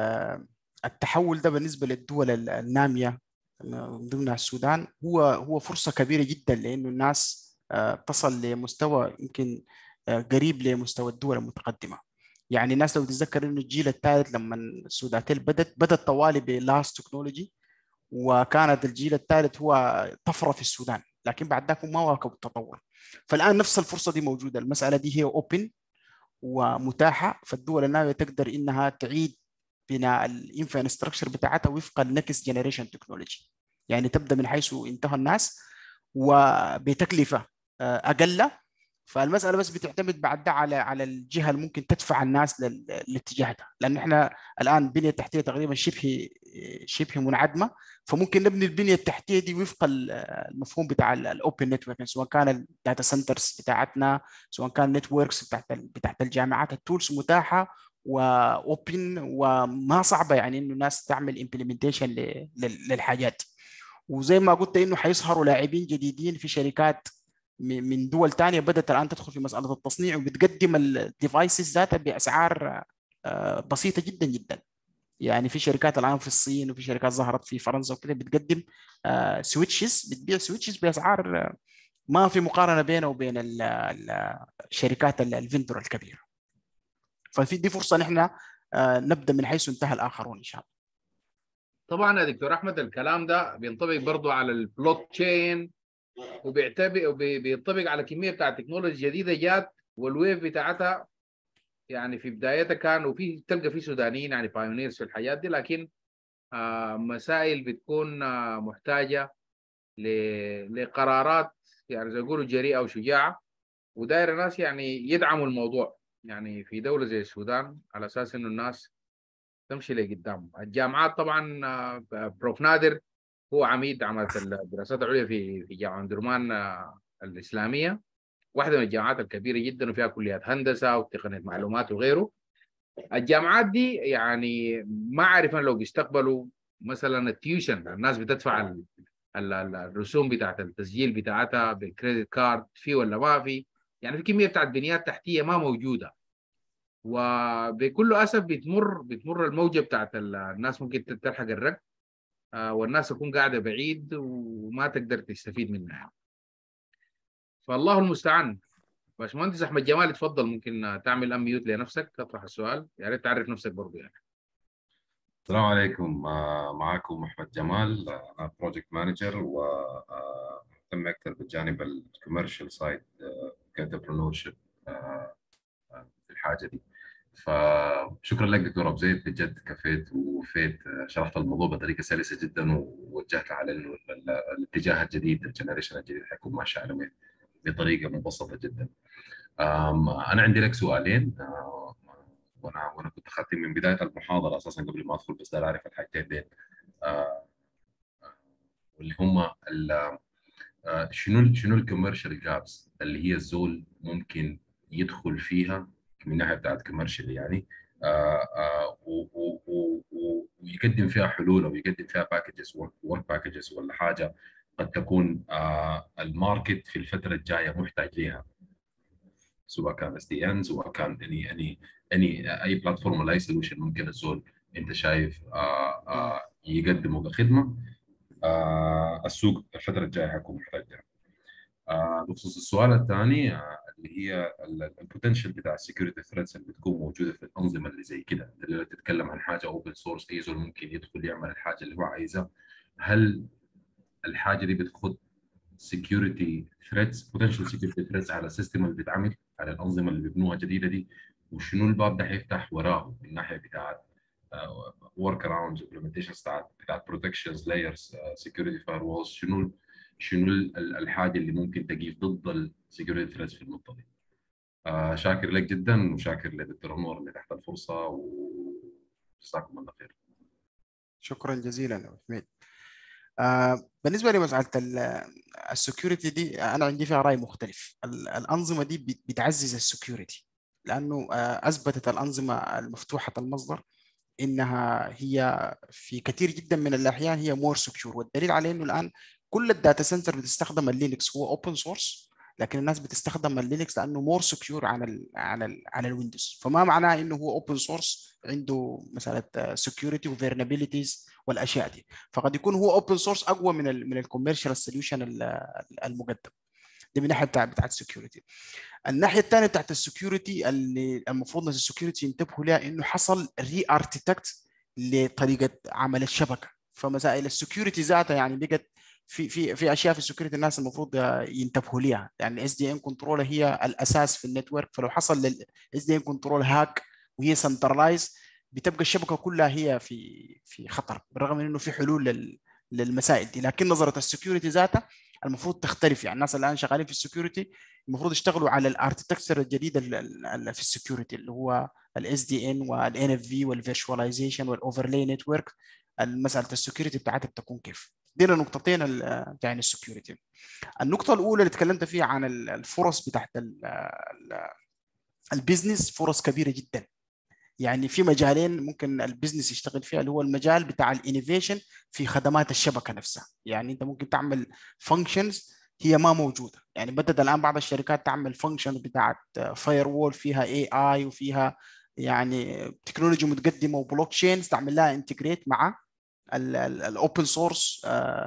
Speaker 3: للتحول ده بالنسبه للدول ال- الناميه من ضمنها السودان هو هو فرصه كبيره جدا لانه الناس آه، تصل لمستوى يمكن آه، قريب لمستوى الدول المتقدمه يعني الناس لو تتذكر انه الجيل الثالث لما السوداتيل بدت بدت طوالي بلاس تكنولوجي وكانت الجيل الثالث هو طفره في السودان لكن بعد ذاك ما واكبوا التطور فالان نفس الفرصه دي موجوده المساله دي هي اوبن ومتاحه فالدول الناميه تقدر انها تعيد بناء الانفراستراكشر بتاعتها وفق النكست جنريشن تكنولوجي يعني تبدا من حيث انتهى الناس وبتكلفه آه، اقل فالمساله بس بتعتمد بعد ده على على الجهه اللي ممكن تدفع الناس لل- للاتجاه ده لان احنا الان البنيه التحتيه تقريبا شبه شبه منعدمه فممكن نبني البنيه التحتيه دي وفق ال- المفهوم بتاع الاوبن نتورك سواء كان الداتا سنترز بتاعتنا سواء كان نتوركس بتاعت ال- بتاعت الجامعات التولز متاحه واوبن وما صعبه يعني انه الناس تعمل امبلمنتيشن للحاجات دي. وزي ما قلت انه حيظهروا لاعبين جديدين في شركات م- من دول تانية بدأت الآن تدخل في مسألة التصنيع وبتقدم الديفايسز ذاتها بأسعار آه، بسيطة جدا جدا يعني في شركات الآن في الصين وفي شركات ظهرت في فرنسا وكده بتقدم سويتشز بتبيع سويتشز بأسعار آه، ما في مقارنة بينه وبين ال- ال- الشركات ال- الفندور الكبيرة ففي دي فرصة نحن آه، نبدأ من حيث انتهى الآخرون إن شاء الله
Speaker 2: طبعا يا دكتور احمد الكلام ده بينطبق برضو على البلوك تشين وبيعتبر وبينطبق على كميه بتاع تكنولوجيا جديده جات والويف بتاعتها يعني في بدايتها كان وفي تلقى في سودانيين يعني بايونيرز في الحياه دي لكن آه مسائل بتكون آه محتاجه ل- لقرارات يعني زي ما يقولوا جريئه وشجاعه وداير الناس يعني يدعموا الموضوع يعني في دوله زي السودان على اساس انه الناس تمشي لقدام الجامعات طبعا آه، بروف نادر هو عميد عملت الدراسات العليا في في جامعه درمان آه، الاسلاميه واحده من الجامعات الكبيره جدا وفيها كليات هندسه وتقنيه معلومات وغيره الجامعات دي يعني ما اعرف أنا لو بيستقبلوا مثلا التيوشن الناس بتدفع ال- ال- ال- الرسوم بتاعت التسجيل بتاعتها بالكريدت كارد في ولا ما في يعني في كميه بتاعت بنيات تحتيه ما موجوده وبكل اسف بتمر بتمر الموجه بتاعت ال- الناس ممكن تلحق الرق آه، والناس تكون قاعده بعيد وما تقدر تستفيد منها يعني. فالله المستعان باشمهندس احمد جمال اتفضل ممكن آه، تعمل اميوت لنفسك تطرح السؤال يا ريت تعرف نفسك برضه يعني
Speaker 7: السلام عليكم آه، معكم احمد جمال آه، انا بروجكت مانجر واهتم اكثر بالجانب الكوميرشال سايد كانتربرنور شيب في الحاجه دي فشكرا لك دكتور ابو زيد بجد كفيت ووفيت آه، شرحت الموضوع بطريقه سلسه جدا ووجهت على انه ال- الاتجاه الجديد الجنريشن الجديد حيكون ماشي على وين بطريقه مبسطه جدا آم، انا عندي لك سؤالين آه، وانا وانا كنت اخذت من بدايه المحاضره اساسا قبل ما ادخل بس دار اعرف الحاجتين دين آه، واللي هم ال- آه، شنو شنو الكوميرشال جابس اللي هي الزول ممكن يدخل فيها من ناحيه بتاعت كوميرشال يعني آه، آه، و- و- و- و- ويقدم فيها حلول او يقدم فيها باكجز ورك باكجز ولا حاجه قد تكون آه، الماركت في الفتره الجايه محتاج لها سواء كان اس دي ان سواء كان اني اني اني اي بلاتفورم ولا اي سولوشن ممكن الزول انت شايف آه آه يقدمه كخدمه آه السوق الفتره الجايه حيكون محتاج لها. آه بخصوص السؤال الثاني آه اللي هي البوتنشال بتاع السكيورتي ثريتس اللي بتكون موجوده في الانظمه اللي زي كده اللي تتكلم عن حاجه اوبن سورس اي زول ممكن يدخل يعمل الحاجه اللي هو عايزها هل الحاجه دي بتخد security threats potential security threats على السيستم اللي بيتعمل على الانظمه اللي بيبنوها جديده دي وشنو الباب ده حيفتح وراه من الناحيه بتاعت ورك اراوندز implementations بتاعت بتاعت protections layers security firewalls شنو شنو ال- الحاجه اللي ممكن تقيف ضد السكيورتي ثريتس في النقطه دي آه شاكر لك جدا وشاكر لدكتور انور اللي تحت الفرصه وجزاكم الله خير
Speaker 3: شكرا جزيلا يا أبو حميد آه، بالنسبه لمساله السكيورتي دي انا عندي فيها راي مختلف ال- الانظمه دي بت- بتعزز السكيورتي لانه آه، اثبتت الانظمه المفتوحه المصدر انها هي في كثير جدا من الاحيان هي مور سكيور والدليل على انه الان كل الداتا سنتر بتستخدم اللينكس هو اوبن سورس لكن الناس بتستخدم اللينكس لانه مور سكيور عن ال عن ال على الويندوز فما معناه انه هو اوبن سورس عنده مساله سكيورتي وفيرنابيلتيز والاشياء دي فقد يكون هو اوبن سورس اقوى من ال من الكوميرشال سوليوشن المقدم دي من الناحيه بتاع بتاعت السكيورتي الناحيه الثانيه بتاعت السكيورتي اللي المفروض الناس السكيورتي ينتبهوا لها انه حصل ري اركتكت لطريقه عمل الشبكه فمسائل السكيورتي ذاتها يعني بقت في في في اشياء في السكيورتي الناس المفروض ينتبهوا لها يعني الاس دي ان كنترول هي الاساس في النتورك فلو حصل للاس دي ان كنترول هاك وهي سنترلايز بتبقى الشبكه كلها هي في في خطر بالرغم من انه في حلول لل للمسائل دي لكن نظره السكيورتي ذاتها المفروض تختلف يعني الناس الان شغالين في السكيورتي المفروض يشتغلوا على الاركتكتشر الجديد ال- ال- ال- في السكيورتي اللي هو الاس دي ان والان اف في والفيرشواليزيشن والاوفرلاي نتورك مساله السكيورتي بتاعتها بتكون كيف دي النقطتين ال- بتاعين السكيورتي النقطه الاولى اللي تكلمت فيها عن ال- الفرص بتاعت ال- ال- البيزنس فرص كبيره جدا يعني في مجالين ممكن البيزنس يشتغل فيها اللي هو المجال بتاع الانوفيشن في خدمات الشبكه نفسها يعني انت ممكن تعمل فانكشنز هي ما موجوده يعني بدات الان بعض الشركات تعمل فانكشن بتاعت فاير وول فيها اي اي وفيها يعني تكنولوجيا متقدمه وبلوك تشينز تعمل لها انتجريت مع الاوبن سورس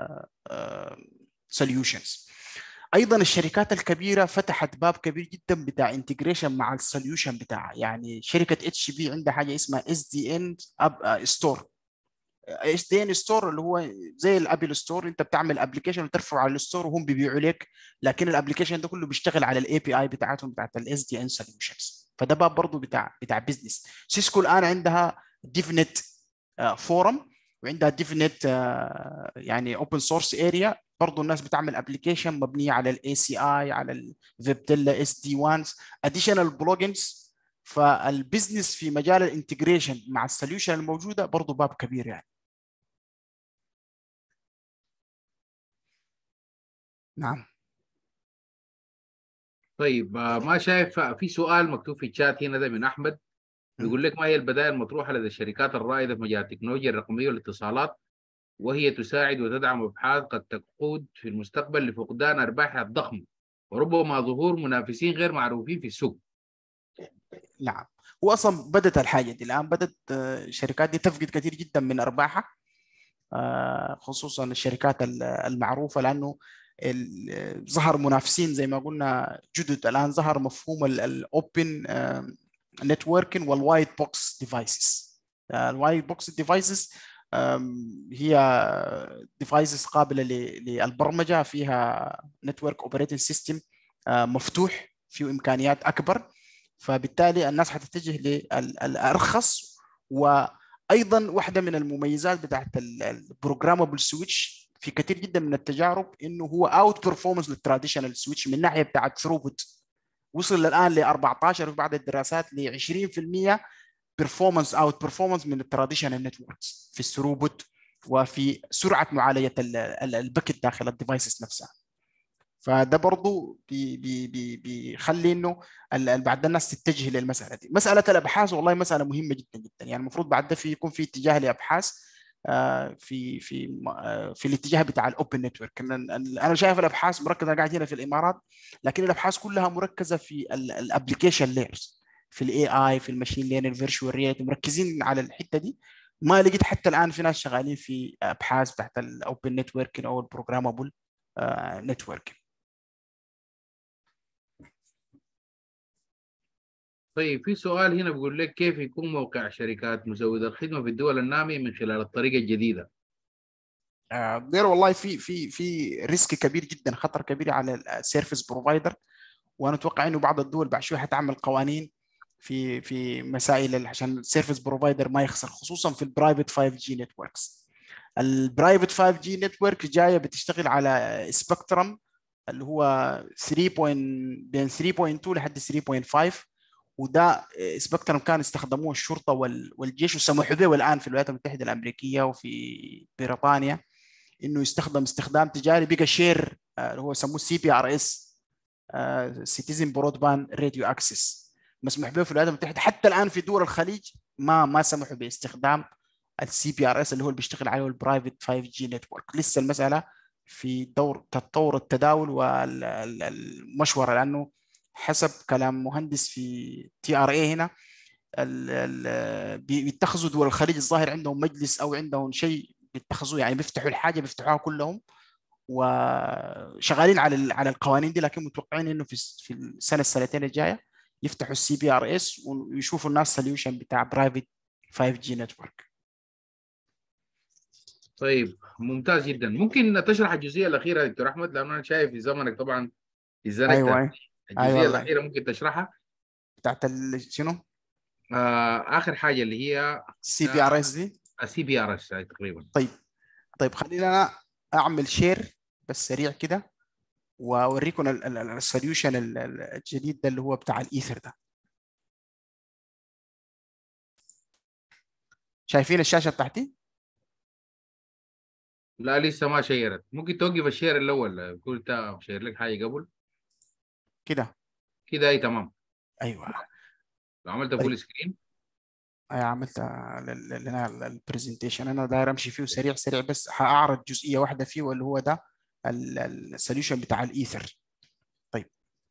Speaker 3: سوليوشنز ايضا الشركات الكبيره فتحت باب كبير جدا بتاع انتجريشن مع السوليوشن بتاعها يعني شركه اتش بي عندها حاجه اسمها اس دي ان ستور اس دي ان ستور اللي هو زي الابل ستور انت بتعمل ابلكيشن وترفعه على الستور وهم بيبيعوا لك لكن الابلكيشن ده كله بيشتغل على الاي بي اي بتاعتهم بتاعت الاس دي ان سوليوشنز فده باب برضه بتاع بتاع بزنس سيسكو الان عندها ديفنت فورم وعندها ديفنت يعني اوبن سورس اريا برضه الناس بتعمل ابلكيشن مبنيه على الاي سي اي على الفيبتيلا اس دي 1 اديشنال بلوجنز فالبزنس في مجال الانتجريشن مع السوليوشن الموجوده برضه باب كبير يعني نعم
Speaker 2: طيب آه، ما شايف في سؤال مكتوب في الشات هنا ده من احمد بيقول لك ما هي البدائل المطروحه لدى الشركات الرائده في مجال التكنولوجيا الرقميه والاتصالات وهي تساعد وتدعم ابحاث قد تقود في المستقبل لفقدان ارباحها الضخمه وربما ظهور منافسين غير معروفين في السوق.
Speaker 3: نعم هو اصلا بدات الحاجه دي الان بدات آه، الشركات دي تفقد كثير جدا من ارباحها آه، خصوصا الشركات ال- المعروفه لانه ال- ظهر منافسين زي ما قلنا جدد الان ظهر مفهوم الاوبن نتوركينج والوايت بوكس ديفايسز الوايت بوكس ديفايسز هي ديفايسز قابله ل- للبرمجه فيها نتورك اوبريتنج سيستم مفتوح فيه امكانيات اكبر فبالتالي الناس حتتجه للارخص وايضا واحده من المميزات بتاعت البروجرامبل سويتش في كثير جدا من التجارب انه هو اوت بيرفورمانس للتراديشنال سويتش من ناحيه بتاعت ثروبوت وصل الان ل 14 في بعض الدراسات ل 20% بيرفورمانس اوت بيرفورمانس من التراديشنال نتوركس في الثروبوت وفي سرعه معالجه ال- ال- الباكت داخل الديفايسز نفسها فده برضو بي بي بي بيخلي انه ال- ال- بعد الناس تتجه للمساله دي مساله الابحاث والله مساله مهمه جدا جدا يعني المفروض بعد ده في يكون في اتجاه لابحاث آه، في في م- آه، في الاتجاه بتاع الاوبن نتورك انا شايف الابحاث مركزه أنا قاعد هنا في الامارات لكن الابحاث كلها مركزه في الابلكيشن لايرز في الاي اي في الماشين ليرنينج فيرتشوال رياليتي مركزين على الحته دي ما لقيت حتى الان في ناس شغالين في ابحاث تحت الاوبن نتورك او البروجرامبل نتورك
Speaker 2: طيب في سؤال هنا بيقول لك كيف يكون موقع شركات مزود الخدمه في الدول الناميه من خلال الطريقه الجديده؟
Speaker 3: غير والله في في في ريسك كبير جدا خطر كبير على السيرفيس بروفايدر وانا اتوقع انه بعض الدول بعد شوي حتعمل قوانين في في مسائل ال- عشان السيرفيس بروفايدر ما يخسر خصوصا في البرايفت 5 جي نتوركس البرايفت 5 جي نتورك جايه بتشتغل على سبكترم اللي هو 3. point- بين 3.2 لحد 3.5 وده سبكترم كان استخدموه الشرطه وال- والجيش وسمحوا به الان في الولايات المتحده الامريكيه وفي بريطانيا انه يستخدم استخدام تجاري بقى شير آه، اللي هو يسموه سي بي ار اس سيتيزن برودبان راديو اكسس مسموح به في الولايات المتحده حتى الان في دول الخليج ما ما سمحوا باستخدام السي بي ار اس اللي هو اللي بيشتغل عليه البرايفت 5 جي نتورك لسه المساله في دور تطور التداول والمشوره لانه حسب كلام مهندس في تي ار اي هنا ال- ال- بي- بيتخذوا دول الخليج الظاهر عندهم مجلس او عندهم شيء بيتخذوا يعني بيفتحوا الحاجه بيفتحوها كلهم وشغالين على ال- على القوانين دي لكن متوقعين انه في الس- في السنه السنتين الجايه يفتحوا السي بي ار اس ويشوفوا الناس سوليوشن بتاع برايفت 5 جي نتورك
Speaker 2: طيب ممتاز جدا ممكن تشرح الجزئيه الاخيره يا دكتور احمد لانه انا شايف في زمنك طبعا ازدنقت
Speaker 3: ايوه أيوة.
Speaker 2: الجزئيه
Speaker 3: أيوة.
Speaker 2: الاخيره ممكن تشرحها
Speaker 3: بتاعت ال- شنو
Speaker 2: آه اخر حاجه اللي هي
Speaker 3: السي بي ار اس دي
Speaker 2: السي بي ار اس تقريبا
Speaker 3: طيب خلينا انا اعمل شير بس سريع كده واوريكم ال- ال- ال- السوليوشن ال- ال- الجديد ده اللي هو بتاع الايثر ده شايفين الشاشه بتاعتي
Speaker 2: لا لسه ما شيرت ممكن توقف الشير الاول قلت شير لك حاجه قبل
Speaker 3: كده
Speaker 2: كده اي تمام
Speaker 3: ايوه
Speaker 2: لو عملت
Speaker 3: طيب.
Speaker 2: فول سكرين
Speaker 3: أنا عملت لنا البرزنتيشن انا داير امشي فيه سريع سريع بس هاعرض جزئيه واحده فيه واللي هو ده السوليوشن بتاع الايثر طيب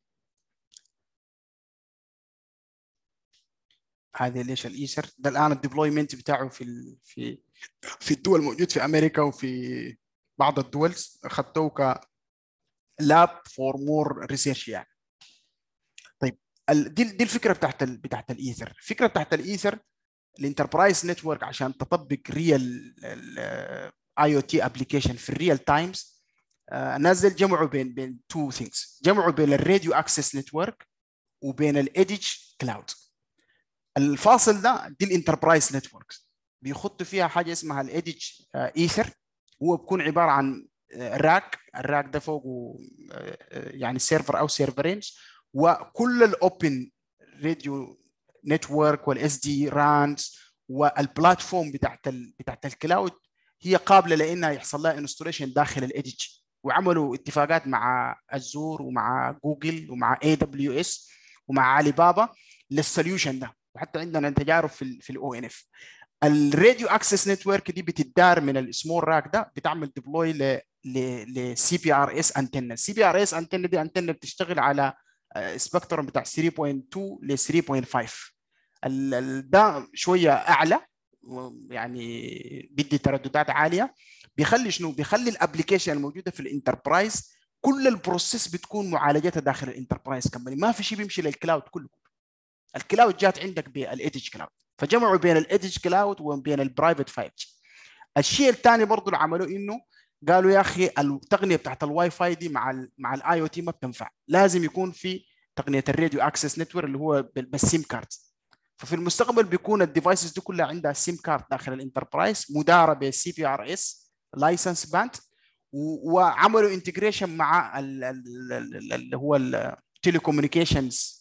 Speaker 3: هذه ليش الايثر ده الان الديبلويمنت بتاعه في ال... في في الدول موجود في امريكا وفي بعض الدول اخذته ك لاب فور مور ريسيرش يعني طيب ال- دي دي الفكره بتاعت ال... بتاعت الايثر الفكره بتاعت الايثر الانتربرايز نتورك عشان تطبق ريال اي او تي ابلكيشن في الريال تايمز الناس ديل جمعوا بين بين تو ثينجز جمعوا بين الراديو اكسس نتورك وبين الايدج كلاود الفاصل ده دي الانتربرايز نتورك بيخطوا فيها حاجه اسمها الايدج ايثر هو بيكون عباره عن راك الراك ده فوقه آه، آه، يعني سيرفر او سيرفرين وكل الاوبن راديو نتورك والاس دي رانز والبلاتفورم بتاعت ال بتاعت الكلاود هي قابله لانها يحصل لها انستوليشن داخل الايدج وعملوا اتفاقات مع ازور ومع جوجل ومع اي دبليو اس ومع علي بابا للسوليوشن ده وحتى عندنا تجارب في ال في الاو ان اف الراديو اكسس نتورك دي بتدار من السمول راك ده بتعمل ديبلوي ل ل سي بي ار اس انتنا السي بي ار اس انتنا دي انتنا بتشتغل على سبكترم بتاع 3.2 ل 3.5 ال- ال- ده شويه اعلى يعني بيدي ترددات عاليه بيخلي شنو بيخلي الابلكيشن الموجوده في الانتربرايز كل البروسيس بتكون معالجتها داخل الانتربرايز كمباني ما في شيء بيمشي للكلاود كله الكلاود جات عندك بالايدج كلاود فجمعوا بين الايدج كلاود وبين البرايفت 5 جي الشيء الثاني برضه اللي عملوه انه قالوا يا اخي التقنيه بتاعت الواي فاي دي مع ال مع الاي او تي ما بتنفع لازم يكون في تقنيه الراديو اكسس نتورك اللي هو بالسيم كارد ففي المستقبل بيكون الديفايسز دي كلها عندها سيم كارد داخل الانتربرايز مداره بالسي بي ار اس لايسنس باند وعملوا انتجريشن مع اللي هو التليكوميونيكيشنز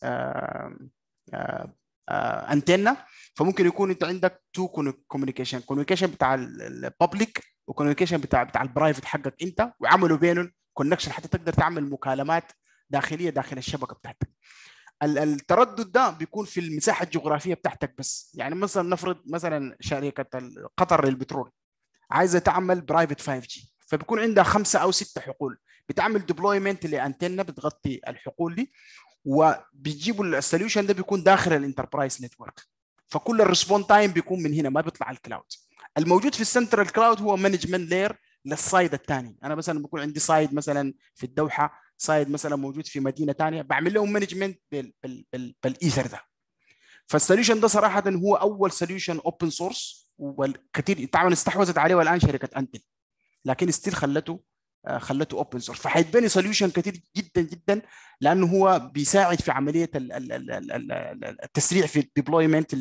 Speaker 3: انتنا فممكن يكون انت عندك تو كوميونيكيشن كوميونيكيشن بتاع الببليك وكوميونيكيشن بتاع بتاع البرايفت حقك انت وعملوا بينهم كونكشن حتى تقدر تعمل مكالمات داخليه داخل الشبكه بتاعتك التردد ده بيكون في المساحه الجغرافيه بتاعتك بس يعني مثلا نفرض مثلا شركه قطر للبترول عايزه تعمل برايفت 5 جي فبيكون عندها خمسه او سته حقول بتعمل ديبلويمنت لانتنه بتغطي الحقول دي وبيجيبوا السوليوشن ده بيكون داخل الانتربرايز نتورك فكل الريسبون تايم بيكون من هنا ما بيطلع الكلاود الموجود في السنترال كلاود هو مانجمنت لاير للسايد الثاني انا مثلا بكون عندي سايد مثلا في الدوحه سايد مثلا موجود في مدينه ثانيه بعمل لهم مانجمنت بالايثر ده فالسوليوشن ده صراحه هو اول سوليوشن اوبن سورس والكثير طبعا استحوذت عليه والان شركه انتل لكن ستيل خلته خلته اوبن سورس فحيتبني سوليوشن كثير جدا جدا لانه هو بيساعد في عمليه التسريع في الديبلويمنت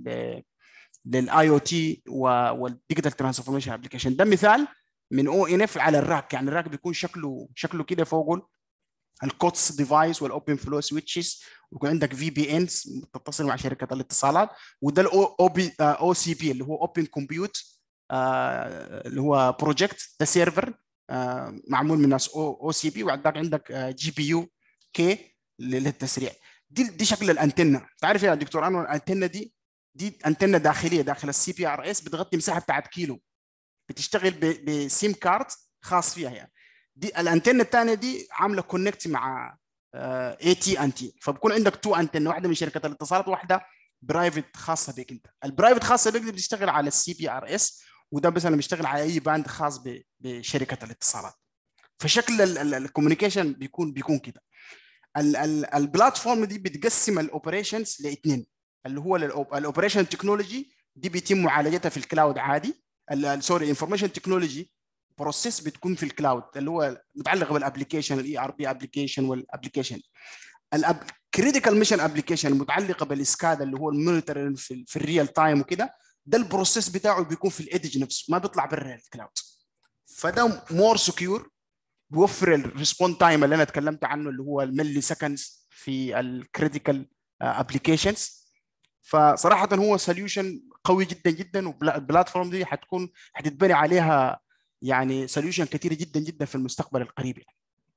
Speaker 3: للاي او تي والديجيتال ترانسفورميشن ابلكيشن ده مثال من او ان اف على الراك يعني الراك بيكون شكله شكله كده فوق الكوتس ديفايس والاوبن فلو سويتشز ويكون عندك في بي انز تتصل مع شركه الاتصالات وده الاو بي او سي بي اللي هو اوبن كومبيوت اللي هو بروجكت ده سيرفر آه معمول من ناس او سي بي وعندك عندك جي بي يو كي للتسريع دي دي شكل الانتنه تعرف يا دكتور انور الانتنه دي دي انتنه داخليه داخل السي بي ار اس بتغطي مساحه بتاعت كيلو بتشتغل بسيم كارد خاص فيها يعني دي الانتنه الثانيه دي عامله كونكت مع اي تي ان تي فبكون عندك تو انتنه واحده من شركه الاتصالات واحده برايفت خاصه بك انت البرايفت خاصه بك دي بتشتغل على السي بي ار اس وده مثلا بيشتغل على اي باند خاص بشركه الاتصالات فشكل الكوميونيكيشن بيكون بيكون كده البلاتفورم دي بتقسم الاوبريشنز لاثنين اللي هو الاوبريشن تكنولوجي دي بيتم معالجتها في الكلاود عادي سوري انفورميشن تكنولوجي بروسيس بتكون في الكلاود اللي هو متعلقه بالابلكيشن الاي ار بي ابلكيشن والابلكيشن الكريتيكال ميشن ابلكيشن المتعلقه بالاسكادا اللي هو المونيتور في, في الريال تايم وكده ده البروسيس بتاعه بيكون في الايدج نفسه ما بيطلع برا الكلاود فده مور سكيور بيوفر الريسبون تايم اللي انا اتكلمت عنه اللي هو الملي سكندز في الكريتيكال ابلكيشنز فصراحه هو سوليوشن قوي جدا جدا والبلاتفورم دي حتكون حتتبني عليها يعني سوليوشن كثيره جدا جدا في المستقبل القريب يعني.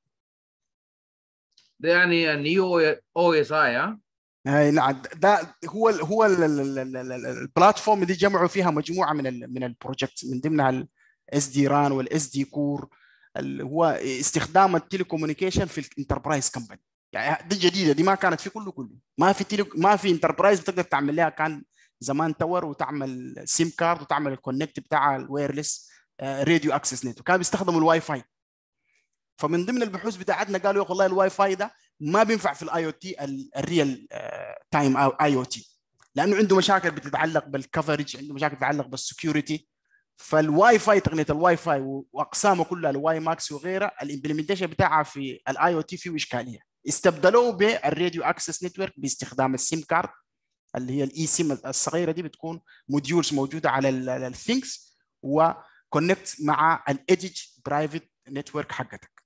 Speaker 2: ده يعني النيو او اس اي ها؟
Speaker 3: اي نعم ده هو ال هو البلاتفورم دي جمعوا فيها مجموعه من ال من البروجكت من ضمنها الاس دي ران والاس دي كور اللي هو استخدام التليكومونيكيشن في الانتربرايز كمباني يعني دي جديده دي ما كانت في كله كله ما في تيلي ما في انتربرايز بتقدر تعمل لها كان زمان تاور وتعمل سيم كارد وتعمل الكونكت بتاع الوايرلس راديو اكسس نت وكانوا بيستخدموا الواي فاي فمن ضمن البحوث بتاعتنا قالوا والله الواي فاي ده ما بينفع في الاي او تي الريال تايم او اي او تي لانه عنده مشاكل بتتعلق بالكفرج عنده مشاكل تتعلق بالسكيورتي فالواي فاي تقنيه الواي فاي واقسامه كلها الواي ماكس وغيرها الامبلمنتيشن بتاعها في الاي او تي فيه اشكاليه استبدلوه بالراديو اكسس نتورك باستخدام السيم كارد اللي هي الاي سيم الصغيره دي بتكون موديولز موجوده على الثينكس وكونكت مع الايدج برايفت نتورك حقتك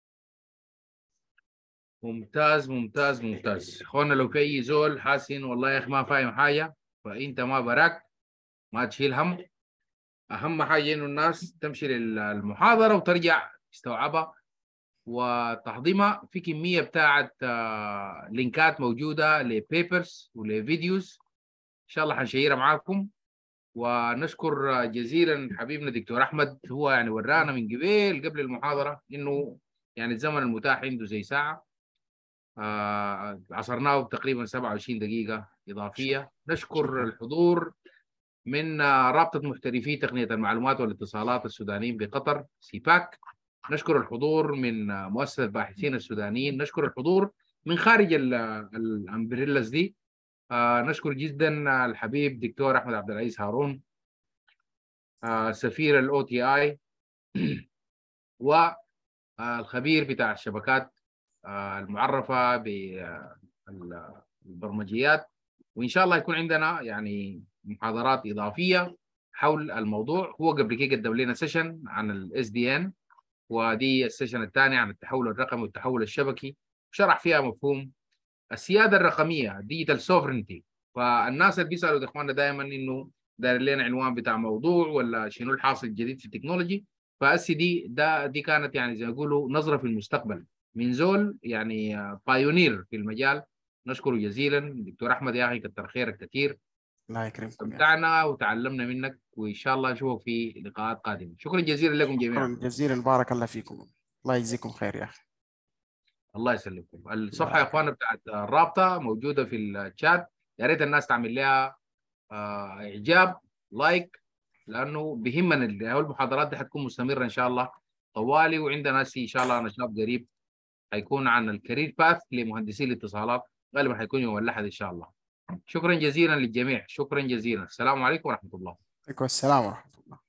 Speaker 2: ممتاز ممتاز ممتاز اخوانا لو في اي زول حاسين والله يا اخي ما فاهم حاجه فانت ما براك ما تشيل هم اهم حاجه انه الناس تمشي للمحاضره وترجع تستوعبها وتحضيمها في كميه بتاعت لينكات موجوده لبيبرز ولفيديوز ان شاء الله حنشيرها معاكم ونشكر جزيلا حبيبنا دكتور احمد هو يعني ورانا من قبل قبل المحاضره انه يعني الزمن المتاح عنده زي ساعه آه عصرناه تقريبا 27 دقيقه اضافيه نشكر الحضور من رابطه محترفي تقنيه المعلومات والاتصالات السودانيين بقطر سيباك نشكر الحضور من مؤسسه الباحثين السودانيين نشكر الحضور من خارج الامبريلاز دي آه نشكر جدا الحبيب دكتور احمد عبد العزيز هارون آه سفير الاو تي اي والخبير بتاع الشبكات آه المعرفه بالبرمجيات وان شاء الله يكون عندنا يعني محاضرات اضافيه حول الموضوع هو قبل كده قدم لنا سيشن عن الاس دي ان ودي السيشن الثاني عن التحول الرقمي والتحول الشبكي شرح فيها مفهوم السياده الرقميه ديجيتال سوفرنتي فالناس اللي بيسالوا اخواننا دائما انه داير لنا عنوان بتاع موضوع ولا شنو الحاصل الجديد في التكنولوجي فاسي دي ده دي كانت يعني زي ما يقولوا نظره في المستقبل من زول يعني بايونير في المجال نشكره جزيلا دكتور احمد يا اخي كتر خيرك كثير
Speaker 3: الله يكرمكم يا أخي.
Speaker 2: استمتعنا وتعلمنا منك وان شاء الله نشوفك في لقاءات قادمه شكرا جزيلا لكم جميعا
Speaker 3: شكرا جزيلا بارك الله فيكم الله يجزيكم خير يا اخي
Speaker 2: الله يسلمكم الصفحه يا اخوانا بتاعت الرابطه موجوده في الشات يا ريت الناس تعمل لها آه، اعجاب لايك لانه بيهمنا ال- هو المحاضرات دي حتكون مستمره ان شاء الله طوالي وعندنا ناس ان شاء الله نشاط قريب حيكون عن الكارير باث لمهندسي الاتصالات غالبا حيكون يوم الاحد ان شاء الله شكرا جزيلا للجميع شكرا جزيلا السلام عليكم ورحمه الله
Speaker 3: عليكم السلام ورحمه الله